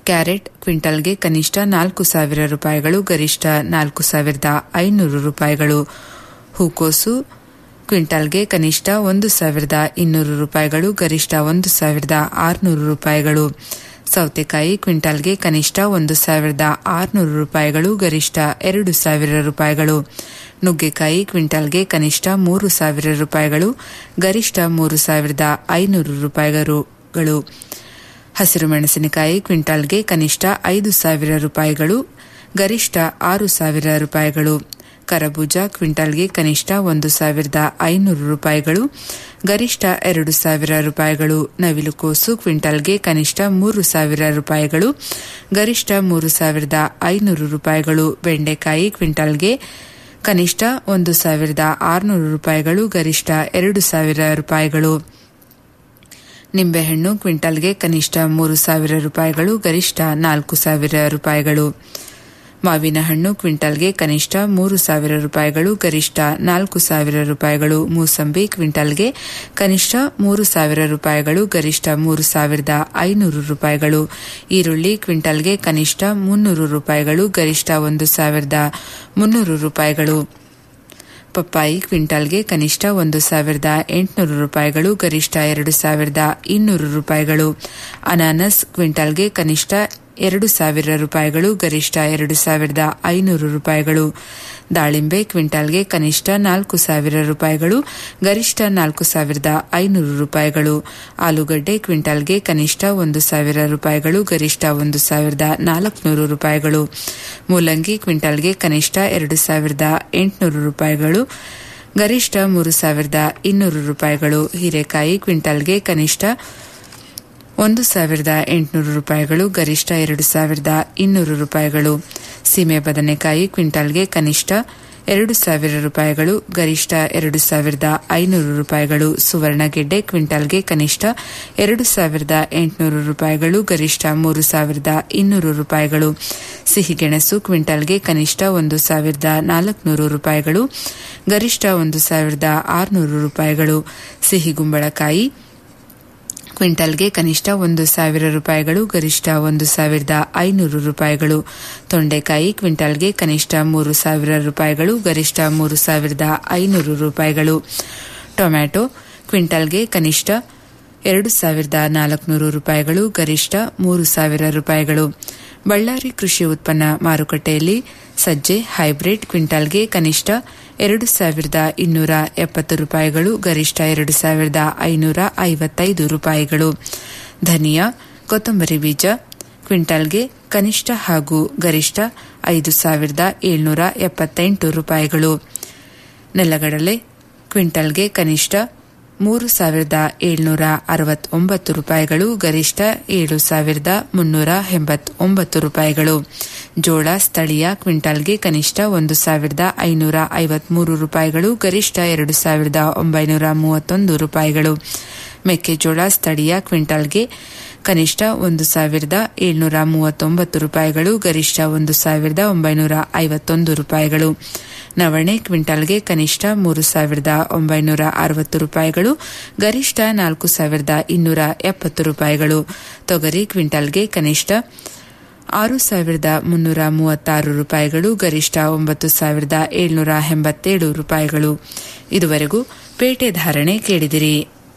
ಕ್ಯಾರೆಟ್ ಕ್ವಿಂಟಲ್ಗೆ ಕನಿಷ್ಠ ನಾಲ್ಕು ಸಾವಿರ ರೂಪಾಯಿಗಳು ಗರಿಷ್ಠ ನಾಲ್ಕು ಸಾವಿರದ ಐನೂರು ರೂಪಾಯಿಗಳು ಹೂಕೋಸು ಕ್ವಿಂಟಲ್ಗೆ ಕನಿಷ್ಠ ಒಂದು ಸಾವಿರದ ಇನ್ನೂರು ರೂಪಾಯಿಗಳು ಗರಿಷ್ಠ ಒಂದು ಸಾವಿರದ ಆರುನೂರು ರೂಪಾಯಿಗಳು ಸೌತೆಕಾಯಿ ಕ್ವಿಂಟಲ್ಗೆ ಕನಿಷ್ಠ ಒಂದು ಸಾವಿರದ ಆರುನೂರು ರೂಪಾಯಿಗಳು ಗರಿಷ್ಠ ಎರಡು ಸಾವಿರ ರೂಪಾಯಿಗಳು ನುಗ್ಗೆಕಾಯಿ ಕ್ವಿಂಟಲ್ಗೆ ಕನಿಷ್ಠ ಮೂರು ಸಾವಿರ ರೂಪಾಯಿಗಳು ಗರಿಷ್ಠ ಮೂರು ಸಾವಿರದ ಐನೂರು ರೂಪಾಯಿಗಳು ಹಸಿರು ಮೆಣಸಿನಕಾಯಿ ಕ್ವಿಂಟಾಲ್ಗೆ ಕನಿಷ್ಠ ಐದು ಸಾವಿರ ರೂಪಾಯಿಗಳು ಗರಿಷ್ಠ ಆರು ಸಾವಿರ ರೂಪಾಯಿಗಳು ಕರಬೂಜ ಕ್ವಿಂಟಾಲ್ಗೆ ಕನಿಷ್ಠ ಒಂದು ಸಾವಿರದ ಐನೂರು ರೂಪಾಯಿಗಳು ಗರಿಷ್ಠ ಎರಡು ಸಾವಿರ ರೂಪಾಯಿಗಳು ನವಿಲುಕೋಸು ಕ್ವಿಂಟಾಲ್ಗೆ ಕನಿಷ್ಠ ಮೂರು ಸಾವಿರ ರೂಪಾಯಿಗಳು ಗರಿಷ್ಠ ಮೂರು ಸಾವಿರದ ಐನೂರು ರೂಪಾಯಿಗಳು ಬೆಂಡೆಕಾಯಿ ಕ್ವಿಂಟಾಲ್ಗೆ ಕನಿಷ್ಠ ಒಂದು ಸಾವಿರದ ಆರುನೂರು ರೂಪಾಯಿಗಳು ಗರಿಷ್ಠ ಎರಡು ಸಾವಿರ ರೂಪಾಯಿಗಳು ನಿಂಬೆಹಣ್ಣು ಕ್ವಿಂಟಲ್ಗೆ ಕನಿಷ್ಠ ಮೂರು ಸಾವಿರ ರೂಪಾಯಿಗಳು ಗರಿಷ್ಠ ನಾಲ್ಕು ಸಾವಿರ ರೂಪಾಯಿಗಳು ಮಾವಿನ ಹಣ್ಣು ಕ್ವಿಂಟಲ್ಗೆ ಕನಿಷ್ಠ ಮೂರು ಸಾವಿರ ರೂಪಾಯಿಗಳು ಗರಿಷ್ಠ ನಾಲ್ಕು ಸಾವಿರ ರೂಪಾಯಿಗಳು ಮೂಸಂಬಿ ಕ್ವಿಂಟಲ್ಗೆ ಕನಿಷ್ಠ ಮೂರು ಸಾವಿರ ರೂಪಾಯಿಗಳು ಗರಿಷ್ಠ ಮೂರು ಸಾವಿರದ ಐನೂರು ರೂಪಾಯಿಗಳು ಈರುಳ್ಳಿ ಕ್ವಿಂಟಲ್ಗೆ ಕನಿಷ್ಠ ಮುನ್ನೂರು ರೂಪಾಯಿಗಳು ಗರಿಷ್ಠ ಒಂದು ಸಾವಿರದ ಮುನ್ನೂರು ರೂಪಾಯಿಗಳು ಪಪ್ಪಾಯಿ ಕ್ವಿಂಟಾಲ್ಗೆ ಕನಿಷ್ಠ ಒಂದು ಸಾವಿರದ ಎಂಟುನೂರು ರೂಪಾಯಿಗಳು ಗರಿಷ್ಠ ಎರಡು ಸಾವಿರದ ಇನ್ನೂರು ರೂಪಾಯಿಗಳು ಅನಾನಸ್ ಕ್ವಿಂಟಾಲ್ಗೆ ಕನಿಷ್ಠ ಎರಡು ಸಾವಿರ ರೂಪಾಯಿಗಳು ಗರಿಷ್ಠ ಎರಡು ಸಾವಿರದ ಐನೂರು ರೂಪಾಯಿಗಳು ದಾಳಿಂಬೆ ಕ್ವಿಂಟಾಲ್ಗೆ ಕನಿಷ್ಠ ನಾಲ್ಕು ಸಾವಿರ ರೂಪಾಯಿಗಳು ಗರಿಷ್ಠ ನಾಲ್ಕು ಸಾವಿರದ ಐನೂರು ರೂಪಾಯಿಗಳು ಆಲೂಗಡ್ಡೆ ಕ್ವಿಂಟಾಲ್ಗೆ ಕನಿಷ್ಠ ಒಂದು ಸಾವಿರ ರೂಪಾಯಿಗಳು ಗರಿಷ್ಠ ಒಂದು ಸಾವಿರದ ನಾಲ್ಕುನೂರು ರೂಪಾಯಿಗಳು ಮೂಲಂಗಿ ಕ್ವಿಂಟಾಲ್ಗೆ ಕನಿಷ್ಠ ಎರಡು ಸಾವಿರದ ಎಂಟುನೂರು ರೂಪಾಯಿಗಳು ಗರಿಷ್ಠ ಮೂರು ಸಾವಿರದ ಇನ್ನೂರು ರೂಪಾಯಿಗಳು ಹೀರೆಕಾಯಿ ಕ್ವಿಂಟಾಲ್ಗೆ ಕನಿಷ್ಠ ಒಂದು ಸಾವಿರದ ಎಂಟುನೂರು ರೂಪಾಯಿಗಳು ಗರಿಷ್ಠ ಎರಡು ಸಾವಿರದ ಇನ್ನೂರು ರೂಪಾಯಿಗಳು ಸೀಮೆ ಬದನೆಕಾಯಿ ಕ್ವಿಂಟಾಲ್ಗೆ ಕನಿಷ್ಠ ಎರಡು ಸಾವಿರ ರೂಪಾಯಿಗಳು ಗರಿಷ್ಠ ಎರಡು ಸಾವಿರದ ಐನೂರು ರೂಪಾಯಿಗಳು ಸುವರ್ಣಗೆಡ್ಡೆ ಕ್ವಿಂಟಾಲ್ಗೆ ಕನಿಷ್ಠ ಎರಡು ಸಾವಿರದ ಎಂಟುನೂರು ರೂಪಾಯಿಗಳು ಗರಿಷ್ಠ ಮೂರು ಸಾವಿರದ ಇನ್ನೂರು ರೂಪಾಯಿಗಳು ಸಿಹಿಗೆಣಸು ಕ್ವಿಂಟಾಲ್ಗೆ ಕನಿಷ್ಠ ಒಂದು ಸಾವಿರದ ನಾಲ್ಕುನೂರು ರೂಪಾಯಿಗಳು ಗರಿಷ್ಠ ಒಂದು ಸಾವಿರದ ಆರುನೂರು ರೂಪಾಯಿಗಳು ಸಿಹಿಗುಂಬಳಕಾಯಿ ಕ್ವಿಂಟಲ್ಗೆ ಕನಿಷ್ಠ ಒಂದು ಸಾವಿರ ರೂಪಾಯಿಗಳು ಗರಿಷ್ಠ ಒಂದು ಸಾವಿರದ ಐನೂರು ರೂಪಾಯಿಗಳು ತೊಂಡೆಕಾಯಿ ಕ್ವಿಂಟಲ್ಗೆ ಕನಿಷ್ಠ ಮೂರು ಸಾವಿರ ರೂಪಾಯಿಗಳು ಗರಿಷ್ಠ ಮೂರು ಸಾವಿರದ ಐನೂರು ರೂಪಾಯಿಗಳು ಟೊಮ್ಯಾಟೊ ಕ್ವಿಂಟಲ್ಗೆ ಕನಿಷ್ಠ ಎರಡು ಸಾವಿರದ ನಾಲ್ಕುನೂರು ರೂಪಾಯಿಗಳು ಗರಿಷ್ಠ ಮೂರು ಸಾವಿರ ರೂಪಾಯಿಗಳು ಬಳ್ಳಾರಿ ಕೃಷಿ ಉತ್ಪನ್ನ ಮಾರುಕಟ್ಟೆಯಲ್ಲಿ ಸಜ್ಜೆ ಹೈಬ್ರಿಡ್ ಕ್ವಿಂಟಾಲ್ಗೆ ಕನಿಷ್ಠ ಎರಡು ಸಾವಿರದ ಇನ್ನೂರ ಎಪ್ಪತ್ತು ರೂಪಾಯಿಗಳು ಗರಿಷ್ಠ ಎರಡು ಸಾವಿರದ ಐನೂರ ಐವತ್ತೈದು ರೂಪಾಯಿಗಳು ಧನಿಯಾ ಕೊತ್ತಂಬರಿ ಬೀಜ ಕ್ವಿಂಟಾಲ್ಗೆ ಕನಿಷ್ಠ ಹಾಗೂ ಗರಿಷ್ಠ ಐದು ಸಾವಿರದ ಏಳ್ನೂರ ಎಪ್ಪತ್ತೆಂಟು ರೂಪಾಯಿಗಳು ನೆಲಗಡಲೆ ಕ್ವಿಂಟಾಲ್ಗೆ ಕನಿಷ್ಠ ಮೂರು ಸಾವಿರದ ಏಳ್ನೂರ ಅರವತ್ತೊಂಬತ್ತು ರೂಪಾಯಿಗಳು ಗರಿಷ್ಠ ಏಳು ಸಾವಿರದ ಮುನ್ನೂರ ಎಂಬತ್ತೊಂಬತ್ತು ರೂಪಾಯಿಗಳು ಜೋಳ ಸ್ಥಳೀಯ ಕ್ವಿಂಟಾಲ್ಗೆ ಕನಿಷ್ಠ ಒಂದು ಸಾವಿರದ ಐನೂರ ಐವತ್ಮೂರು ರೂಪಾಯಿಗಳು ಗರಿಷ್ಠ ಎರಡು ಸಾವಿರದ ಒಂಬೈನೂರ ಮೂವತ್ತೊಂದು ರೂಪಾಯಿಗಳು ಮೆಕ್ಕೆಜೋಳ ಸ್ಥಳೀಯ ಕ್ವಿಂಟಾಲ್ಗೆ ಕನಿಷ್ಠ ಒಂದು ಸಾವಿರದ ಏಳ್ನೂರ ಮೂವತ್ತೊಂಬತ್ತು ರೂಪಾಯಿಗಳು ಗರಿಷ್ಠ ಒಂದು ಸಾವಿರದ ಒಂಬೈನೂರ ಐವತ್ತೊಂದು ರೂಪಾಯಿಗಳು ನವಣೆ ಕ್ವಿಂಟಾಲ್ಗೆ ಕನಿಷ್ಠ ಮೂರು ಸಾವಿರದ ಒಂಬೈನೂರ ಅರವತ್ತು ರೂಪಾಯಿಗಳು ಗರಿಷ್ಠ ನಾಲ್ಕು ಸಾವಿರದ ಇನ್ನೂರ ಎಪ್ಪತ್ತು ರೂಪಾಯಿಗಳು ತೊಗರಿ ಕ್ವಿಂಟಾಲ್ಗೆ ಕನಿಷ್ಠ ಆರು ಸಾವಿರದ ಮುನ್ನೂರ ಮೂವತ್ತಾರು ರೂಪಾಯಿಗಳು ಗರಿಷ್ಠ ಒಂಬತ್ತು ಸಾವಿರದ ಏಳ್ನೂರ ಎಂಬತ್ತೇಳು ರೂಪಾಯಿಗಳು ಇದುವರೆಗೂ ಪೇಟೆ ಧಾರಣೆ ಕೇಳಿದಿರಿ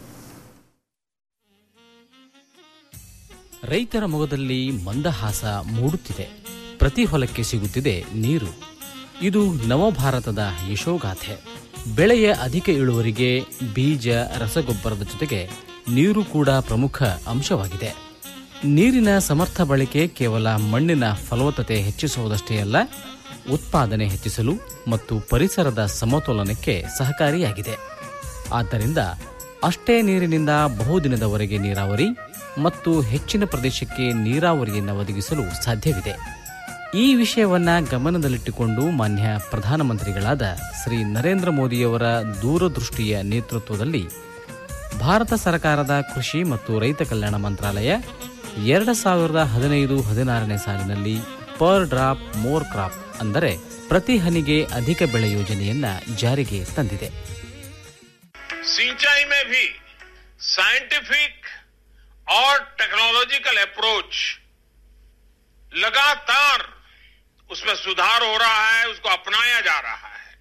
ರೈತರ ಮೊಗದಲ್ಲಿ ಮಂದಹಾಸ ಮೂಡುತ್ತಿದೆ ಪ್ರತಿ ಹೊಲಕ್ಕೆ ಸಿಗುತ್ತಿದೆ ನೀರು ಇದು ನವಭಾರತದ ಯಶೋಗಾಥೆ ಬೆಳೆಯ ಅಧಿಕ ಇಳುವರಿಗೆ ಬೀಜ ರಸಗೊಬ್ಬರದ ಜೊತೆಗೆ ನೀರು ಕೂಡ ಪ್ರಮುಖ ಅಂಶವಾಗಿದೆ ನೀರಿನ ಸಮರ್ಥ ಬಳಕೆ ಕೇವಲ ಮಣ್ಣಿನ ಫಲವತ್ತತೆ ಹೆಚ್ಚಿಸುವುದಷ್ಟೇ ಅಲ್ಲ ಉತ್ಪಾದನೆ ಹೆಚ್ಚಿಸಲು ಮತ್ತು ಪರಿಸರದ ಸಮತೋಲನಕ್ಕೆ ಸಹಕಾರಿಯಾಗಿದೆ ಆದ್ದರಿಂದ ಅಷ್ಟೇ ನೀರಿನಿಂದ ಬಹುದಿನದವರೆಗೆ ನೀರಾವರಿ ಮತ್ತು ಹೆಚ್ಚಿನ ಪ್ರದೇಶಕ್ಕೆ ನೀರಾವರಿಯನ್ನು ಒದಗಿಸಲು ಸಾಧ್ಯವಿದೆ ಈ ವಿಷಯವನ್ನ ಗಮನದಲ್ಲಿಟ್ಟುಕೊಂಡು ಮಾನ್ಯ ಪ್ರಧಾನಮಂತ್ರಿಗಳಾದ ಶ್ರೀ ನರೇಂದ್ರ ಮೋದಿಯವರ ದೂರದೃಷ್ಟಿಯ ನೇತೃತ್ವದಲ್ಲಿ ಭಾರತ ಸರ್ಕಾರದ ಕೃಷಿ ಮತ್ತು ರೈತ ಕಲ್ಯಾಣ ಮಂತ್ರಾಲಯ ಎರಡು ಸಾವಿರದ ಹದಿನೈದು ಹದಿನಾರನೇ ಸಾಲಿನಲ್ಲಿ ಪರ್ ಡ್ರಾಪ್ ಮೋರ್ ಕ್ರಾಪ್ ಅಂದರೆ ಪ್ರತಿ ಹನಿಗೆ ಅಧಿಕ ಬೆಳೆ ಯೋಜನೆಯನ್ನ ಜಾರಿಗೆ ತಂದಿದೆ सिंचाई में भी साइंटिफिक और टेक्नोलॉजिकल अप्रोच लगातार उसमें सुधार हो रहा है उसको अपनाया जा रहा है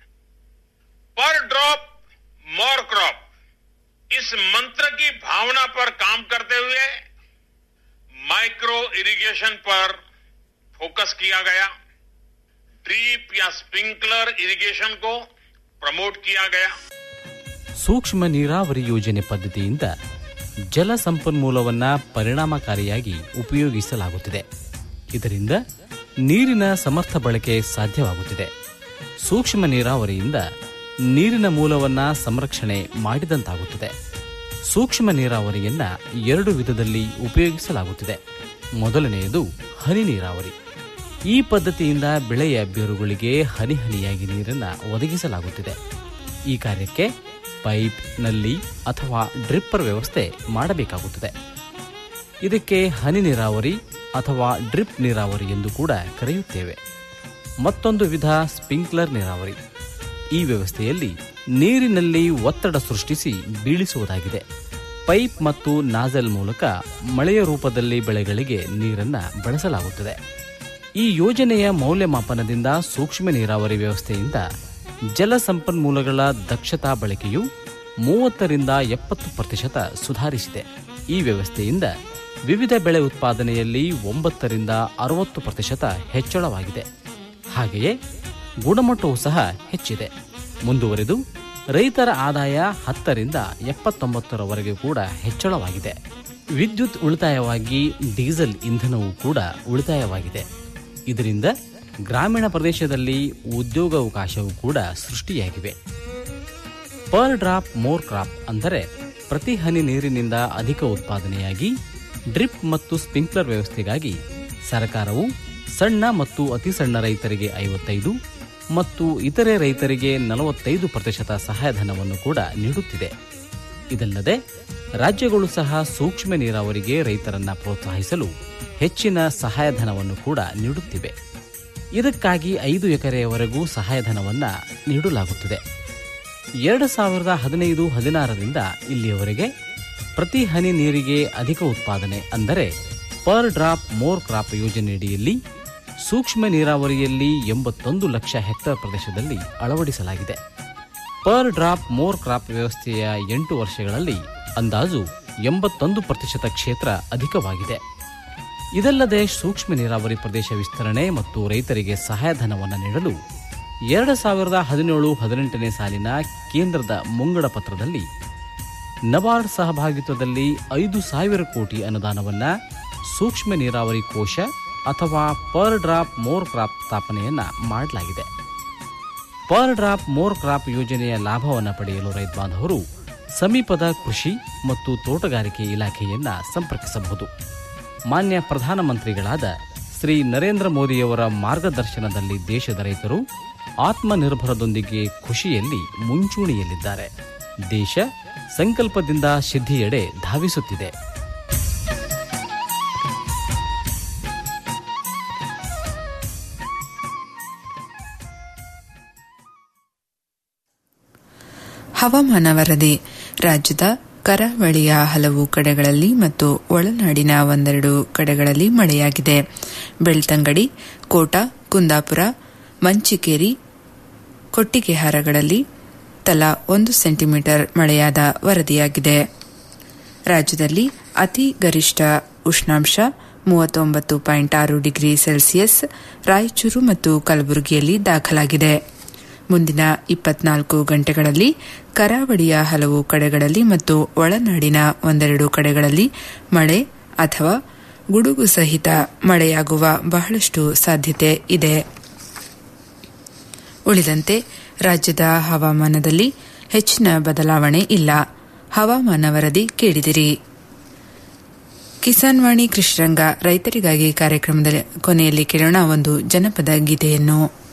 पर ड्रॉप मोर क्रॉप इस मंत्र की भावना पर काम करते हुए माइक्रो इरिगेशन पर फोकस किया गया ड्रीप या स्प्रिंकलर इरिगेशन को प्रमोट किया गया ಸೂಕ್ಷ್ಮ ನೀರಾವರಿ ಯೋಜನೆ ಪದ್ಧತಿಯಿಂದ ಜಲ ಸಂಪನ್ಮೂಲವನ್ನ ಪರಿಣಾಮಕಾರಿಯಾಗಿ ಉಪಯೋಗಿಸಲಾಗುತ್ತಿದೆ ಇದರಿಂದ ನೀರಿನ ಸಮರ್ಥ ಬಳಕೆ ಸಾಧ್ಯವಾಗುತ್ತಿದೆ ಸೂಕ್ಷ್ಮ ನೀರಾವರಿಯಿಂದ ನೀರಿನ ಮೂಲವನ್ನ ಸಂರಕ್ಷಣೆ ಮಾಡಿದಂತಾಗುತ್ತದೆ ಸೂಕ್ಷ್ಮ ನೀರಾವರಿಯನ್ನ ಎರಡು ವಿಧದಲ್ಲಿ ಉಪಯೋಗಿಸಲಾಗುತ್ತಿದೆ ಮೊದಲನೆಯದು ಹನಿ ನೀರಾವರಿ ಈ ಪದ್ಧತಿಯಿಂದ ಬೆಳೆಯ ಬೇರುಗಳಿಗೆ ಹನಿ ಹನಿಯಾಗಿ ನೀರನ್ನು ಒದಗಿಸಲಾಗುತ್ತಿದೆ ಈ ಕಾರ್ಯಕ್ಕೆ ಪೈಪ್ ನಲ್ಲಿ ಅಥವಾ ಡ್ರಿಪ್ಪರ್ ವ್ಯವಸ್ಥೆ ಮಾಡಬೇಕಾಗುತ್ತದೆ ಇದಕ್ಕೆ ಹನಿ ನೀರಾವರಿ ಅಥವಾ ಡ್ರಿಪ್ ನೀರಾವರಿ ಎಂದು ಕೂಡ ಕರೆಯುತ್ತೇವೆ ಮತ್ತೊಂದು ವಿಧ ಸ್ಪ್ರಿಂಕ್ಲರ್ ನೀರಾವರಿ ಈ ವ್ಯವಸ್ಥೆಯಲ್ಲಿ ನೀರಿನಲ್ಲಿ ಒತ್ತಡ ಸೃಷ್ಟಿಸಿ ಬೀಳಿಸುವುದಾಗಿದೆ ಪೈಪ್ ಮತ್ತು ನಾಜಲ್ ಮೂಲಕ ಮಳೆಯ ರೂಪದಲ್ಲಿ ಬೆಳೆಗಳಿಗೆ ನೀರನ್ನು ಬಳಸಲಾಗುತ್ತದೆ ಈ ಯೋಜನೆಯ ಮೌಲ್ಯಮಾಪನದಿಂದ ಸೂಕ್ಷ್ಮ ನೀರಾವರಿ ವ್ಯವಸ್ಥೆಯಿಂದ ಜಲ ಸಂಪನ್ಮೂಲಗಳ ದಕ್ಷತಾ ಬಳಕೆಯು ಮೂವತ್ತರಿಂದ ಎಪ್ಪತ್ತು ಪ್ರತಿಶತ ಸುಧಾರಿಸಿದೆ ಈ ವ್ಯವಸ್ಥೆಯಿಂದ ವಿವಿಧ ಬೆಳೆ ಉತ್ಪಾದನೆಯಲ್ಲಿ ಒಂಬತ್ತರಿಂದ ಅರವತ್ತು ಪ್ರತಿಶತ ಹೆಚ್ಚಳವಾಗಿದೆ ಹಾಗೆಯೇ ಗುಣಮಟ್ಟವೂ ಸಹ ಹೆಚ್ಚಿದೆ ಮುಂದುವರೆದು ರೈತರ ಆದಾಯ ಹತ್ತರಿಂದ ಎಪ್ಪತ್ತೊಂಬತ್ತರವರೆಗೆ ಕೂಡ ಹೆಚ್ಚಳವಾಗಿದೆ ವಿದ್ಯುತ್ ಉಳಿತಾಯವಾಗಿ ಡೀಸೆಲ್ ಇಂಧನವೂ ಕೂಡ ಉಳಿತಾಯವಾಗಿದೆ ಇದರಿಂದ ಗ್ರಾಮೀಣ ಪ್ರದೇಶದಲ್ಲಿ ಉದ್ಯೋಗಾವಕಾಶವೂ ಕೂಡ ಸೃಷ್ಟಿಯಾಗಿವೆ ಪರ್ ಡ್ರಾಪ್ ಮೋರ್ ಕ್ರಾಪ್ ಅಂದರೆ ಪ್ರತಿ ಹನಿ ನೀರಿನಿಂದ ಅಧಿಕ ಉತ್ಪಾದನೆಯಾಗಿ ಡ್ರಿಪ್ ಮತ್ತು ಸ್ಪ್ರಿಂಕ್ಲರ್ ವ್ಯವಸ್ಥೆಗಾಗಿ ಸರ್ಕಾರವು ಸಣ್ಣ ಮತ್ತು ಅತಿ ಸಣ್ಣ ರೈತರಿಗೆ ಐವತ್ತೈದು ಮತ್ತು ಇತರೆ ರೈತರಿಗೆ ನಲವತ್ತೈದು ಪ್ರತಿಶತ ಸಹಾಯಧನವನ್ನು ಕೂಡ ನೀಡುತ್ತಿದೆ ಇದಲ್ಲದೆ ರಾಜ್ಯಗಳು ಸಹ ಸೂಕ್ಷ್ಮ ನೀರಾವರಿಗೆ ರೈತರನ್ನ ಪ್ರೋತ್ಸಾಹಿಸಲು ಹೆಚ್ಚಿನ ಸಹಾಯಧನವನ್ನು ಕೂಡ ನೀಡುತ್ತಿವೆ ಇದಕ್ಕಾಗಿ ಐದು ಎಕರೆಯವರೆಗೂ ಸಹಾಯಧನವನ್ನ ನೀಡಲಾಗುತ್ತದೆ ಎರಡು ಸಾವಿರದ ಹದಿನೈದು ಹದಿನಾರರಿಂದ ಇಲ್ಲಿಯವರೆಗೆ ಪ್ರತಿ ಹನಿ ನೀರಿಗೆ ಅಧಿಕ ಉತ್ಪಾದನೆ ಅಂದರೆ ಪರ್ ಡ್ರಾಪ್ ಮೋರ್ ಕ್ರಾಪ್ ಯೋಜನೆಯಡಿಯಲ್ಲಿ ಸೂಕ್ಷ್ಮ ನೀರಾವರಿಯಲ್ಲಿ ಎಂಬತ್ತೊಂದು ಲಕ್ಷ ಹೆಕ್ಟೇರ್ ಪ್ರದೇಶದಲ್ಲಿ ಅಳವಡಿಸಲಾಗಿದೆ ಪರ್ ಡ್ರಾಪ್ ಮೋರ್ ಕ್ರಾಪ್ ವ್ಯವಸ್ಥೆಯ ಎಂಟು ವರ್ಷಗಳಲ್ಲಿ ಅಂದಾಜು ಎಂಬತ್ತೊಂದು ಪ್ರತಿಶತ ಕ್ಷೇತ್ರ ಅಧಿಕವಾಗಿದೆ ಇದಲ್ಲದೆ ಸೂಕ್ಷ್ಮ ನೀರಾವರಿ ಪ್ರದೇಶ ವಿಸ್ತರಣೆ ಮತ್ತು ರೈತರಿಗೆ ಸಹಾಯಧನವನ್ನು ನೀಡಲು ಎರಡು ಸಾವಿರದ ಹದಿನೇಳು ಹದಿನೆಂಟನೇ ಸಾಲಿನ ಕೇಂದ್ರದ ಮುಂಗಡ ಪತ್ರದಲ್ಲಿ ನಬಾರ್ಡ್ ಸಹಭಾಗಿತ್ವದಲ್ಲಿ ಐದು ಸಾವಿರ ಕೋಟಿ ಅನುದಾನವನ್ನ ಸೂಕ್ಷ್ಮ ನೀರಾವರಿ ಕೋಶ ಅಥವಾ ಪರ್ ಡ್ರಾಪ್ ಮೋರ್ ಕ್ರಾಪ್ ಸ್ಥಾಪನೆಯನ್ನ ಮಾಡಲಾಗಿದೆ ಪರ್ ಡ್ರಾಪ್ ಮೋರ್ ಕ್ರಾಪ್ ಯೋಜನೆಯ ಲಾಭವನ್ನು ಪಡೆಯಲು ರೈತ ಬಾಂಧವರು ಸಮೀಪದ ಕೃಷಿ ಮತ್ತು ತೋಟಗಾರಿಕೆ ಇಲಾಖೆಯನ್ನ ಸಂಪರ್ಕಿಸಬಹುದು ಮಾನ್ಯ ಪ್ರಧಾನಮಂತ್ರಿಗಳಾದ ಶ್ರೀ ನರೇಂದ್ರ ಮೋದಿಯವರ ಮಾರ್ಗದರ್ಶನದಲ್ಲಿ ದೇಶದ ರೈತರು ಆತ್ಮನಿರ್ಭರದೊಂದಿಗೆ ಖುಷಿಯಲ್ಲಿ ಮುಂಚೂಣಿಯಲ್ಲಿದ್ದಾರೆ ದೇಶ ಸಂಕಲ್ಪದಿಂದ ಸಿದ್ಧಿಯೆಡೆ ಧಾವಿಸುತ್ತಿದೆ ಹವಾಮಾನ ವರದಿ ರಾಜ್ಯದ ಕರಾವಳಿಯ ಹಲವು ಕಡೆಗಳಲ್ಲಿ ಮತ್ತು ಒಳನಾಡಿನ ಒಂದೆರಡು ಕಡೆಗಳಲ್ಲಿ ಮಳೆಯಾಗಿದೆ ಬೆಳ್ತಂಗಡಿ ಕೋಟ ಕುಂದಾಪುರ ಮಂಚಿಕೇರಿ ಕೊಟ್ಟಿಗೆಹಾರಗಳಲ್ಲಿ ತಲಾ ಒಂದು ಸೆಂಟಿಮೀಟರ್ ಮಳೆಯಾದ ವರದಿಯಾಗಿದೆ ರಾಜ್ಯದಲ್ಲಿ ಅತಿ ಗರಿಷ್ಠ ಉಷ್ಣಾಂಶ ಮೂವತ್ತೊಂಬತ್ತು ಪಾಯಿಂಟ್ ಆರು ಡಿಗ್ರಿ ಸೆಲ್ಸಿಯಸ್ ರಾಯಚೂರು ಮತ್ತು ಕಲಬುರಗಿಯಲ್ಲಿ ದಾಖಲಾಗಿದೆ ಮುಂದಿನ ಇಪ್ಪತ್ನಾಲ್ಕು ಗಂಟೆಗಳಲ್ಲಿ ಕರಾವಳಿಯ ಹಲವು ಕಡೆಗಳಲ್ಲಿ ಮತ್ತು ಒಳನಾಡಿನ ಒಂದೆರಡು ಕಡೆಗಳಲ್ಲಿ ಮಳೆ ಅಥವಾ ಗುಡುಗು ಸಹಿತ ಮಳೆಯಾಗುವ ಬಹಳಷ್ಟು ಸಾಧ್ಯತೆ ಇದೆ ಉಳಿದಂತೆ ರಾಜ್ಯದ ಹವಾಮಾನದಲ್ಲಿ ಹೆಚ್ಚಿನ ಬದಲಾವಣೆ ಇಲ್ಲ ಹವಾಮಾನ ವರದಿ ಕೇಳಿದಿರಿ ಕಿಸಾನ್ ವಾಣಿ ಕೃಷಿರಂಗ ರೈತರಿಗಾಗಿ ಕಾರ್ಯಕ್ರಮದ ಕೊನೆಯಲ್ಲಿ ಕೇಳೋಣ ಒಂದು ಜನಪದ ಗೀತೆಯನ್ನು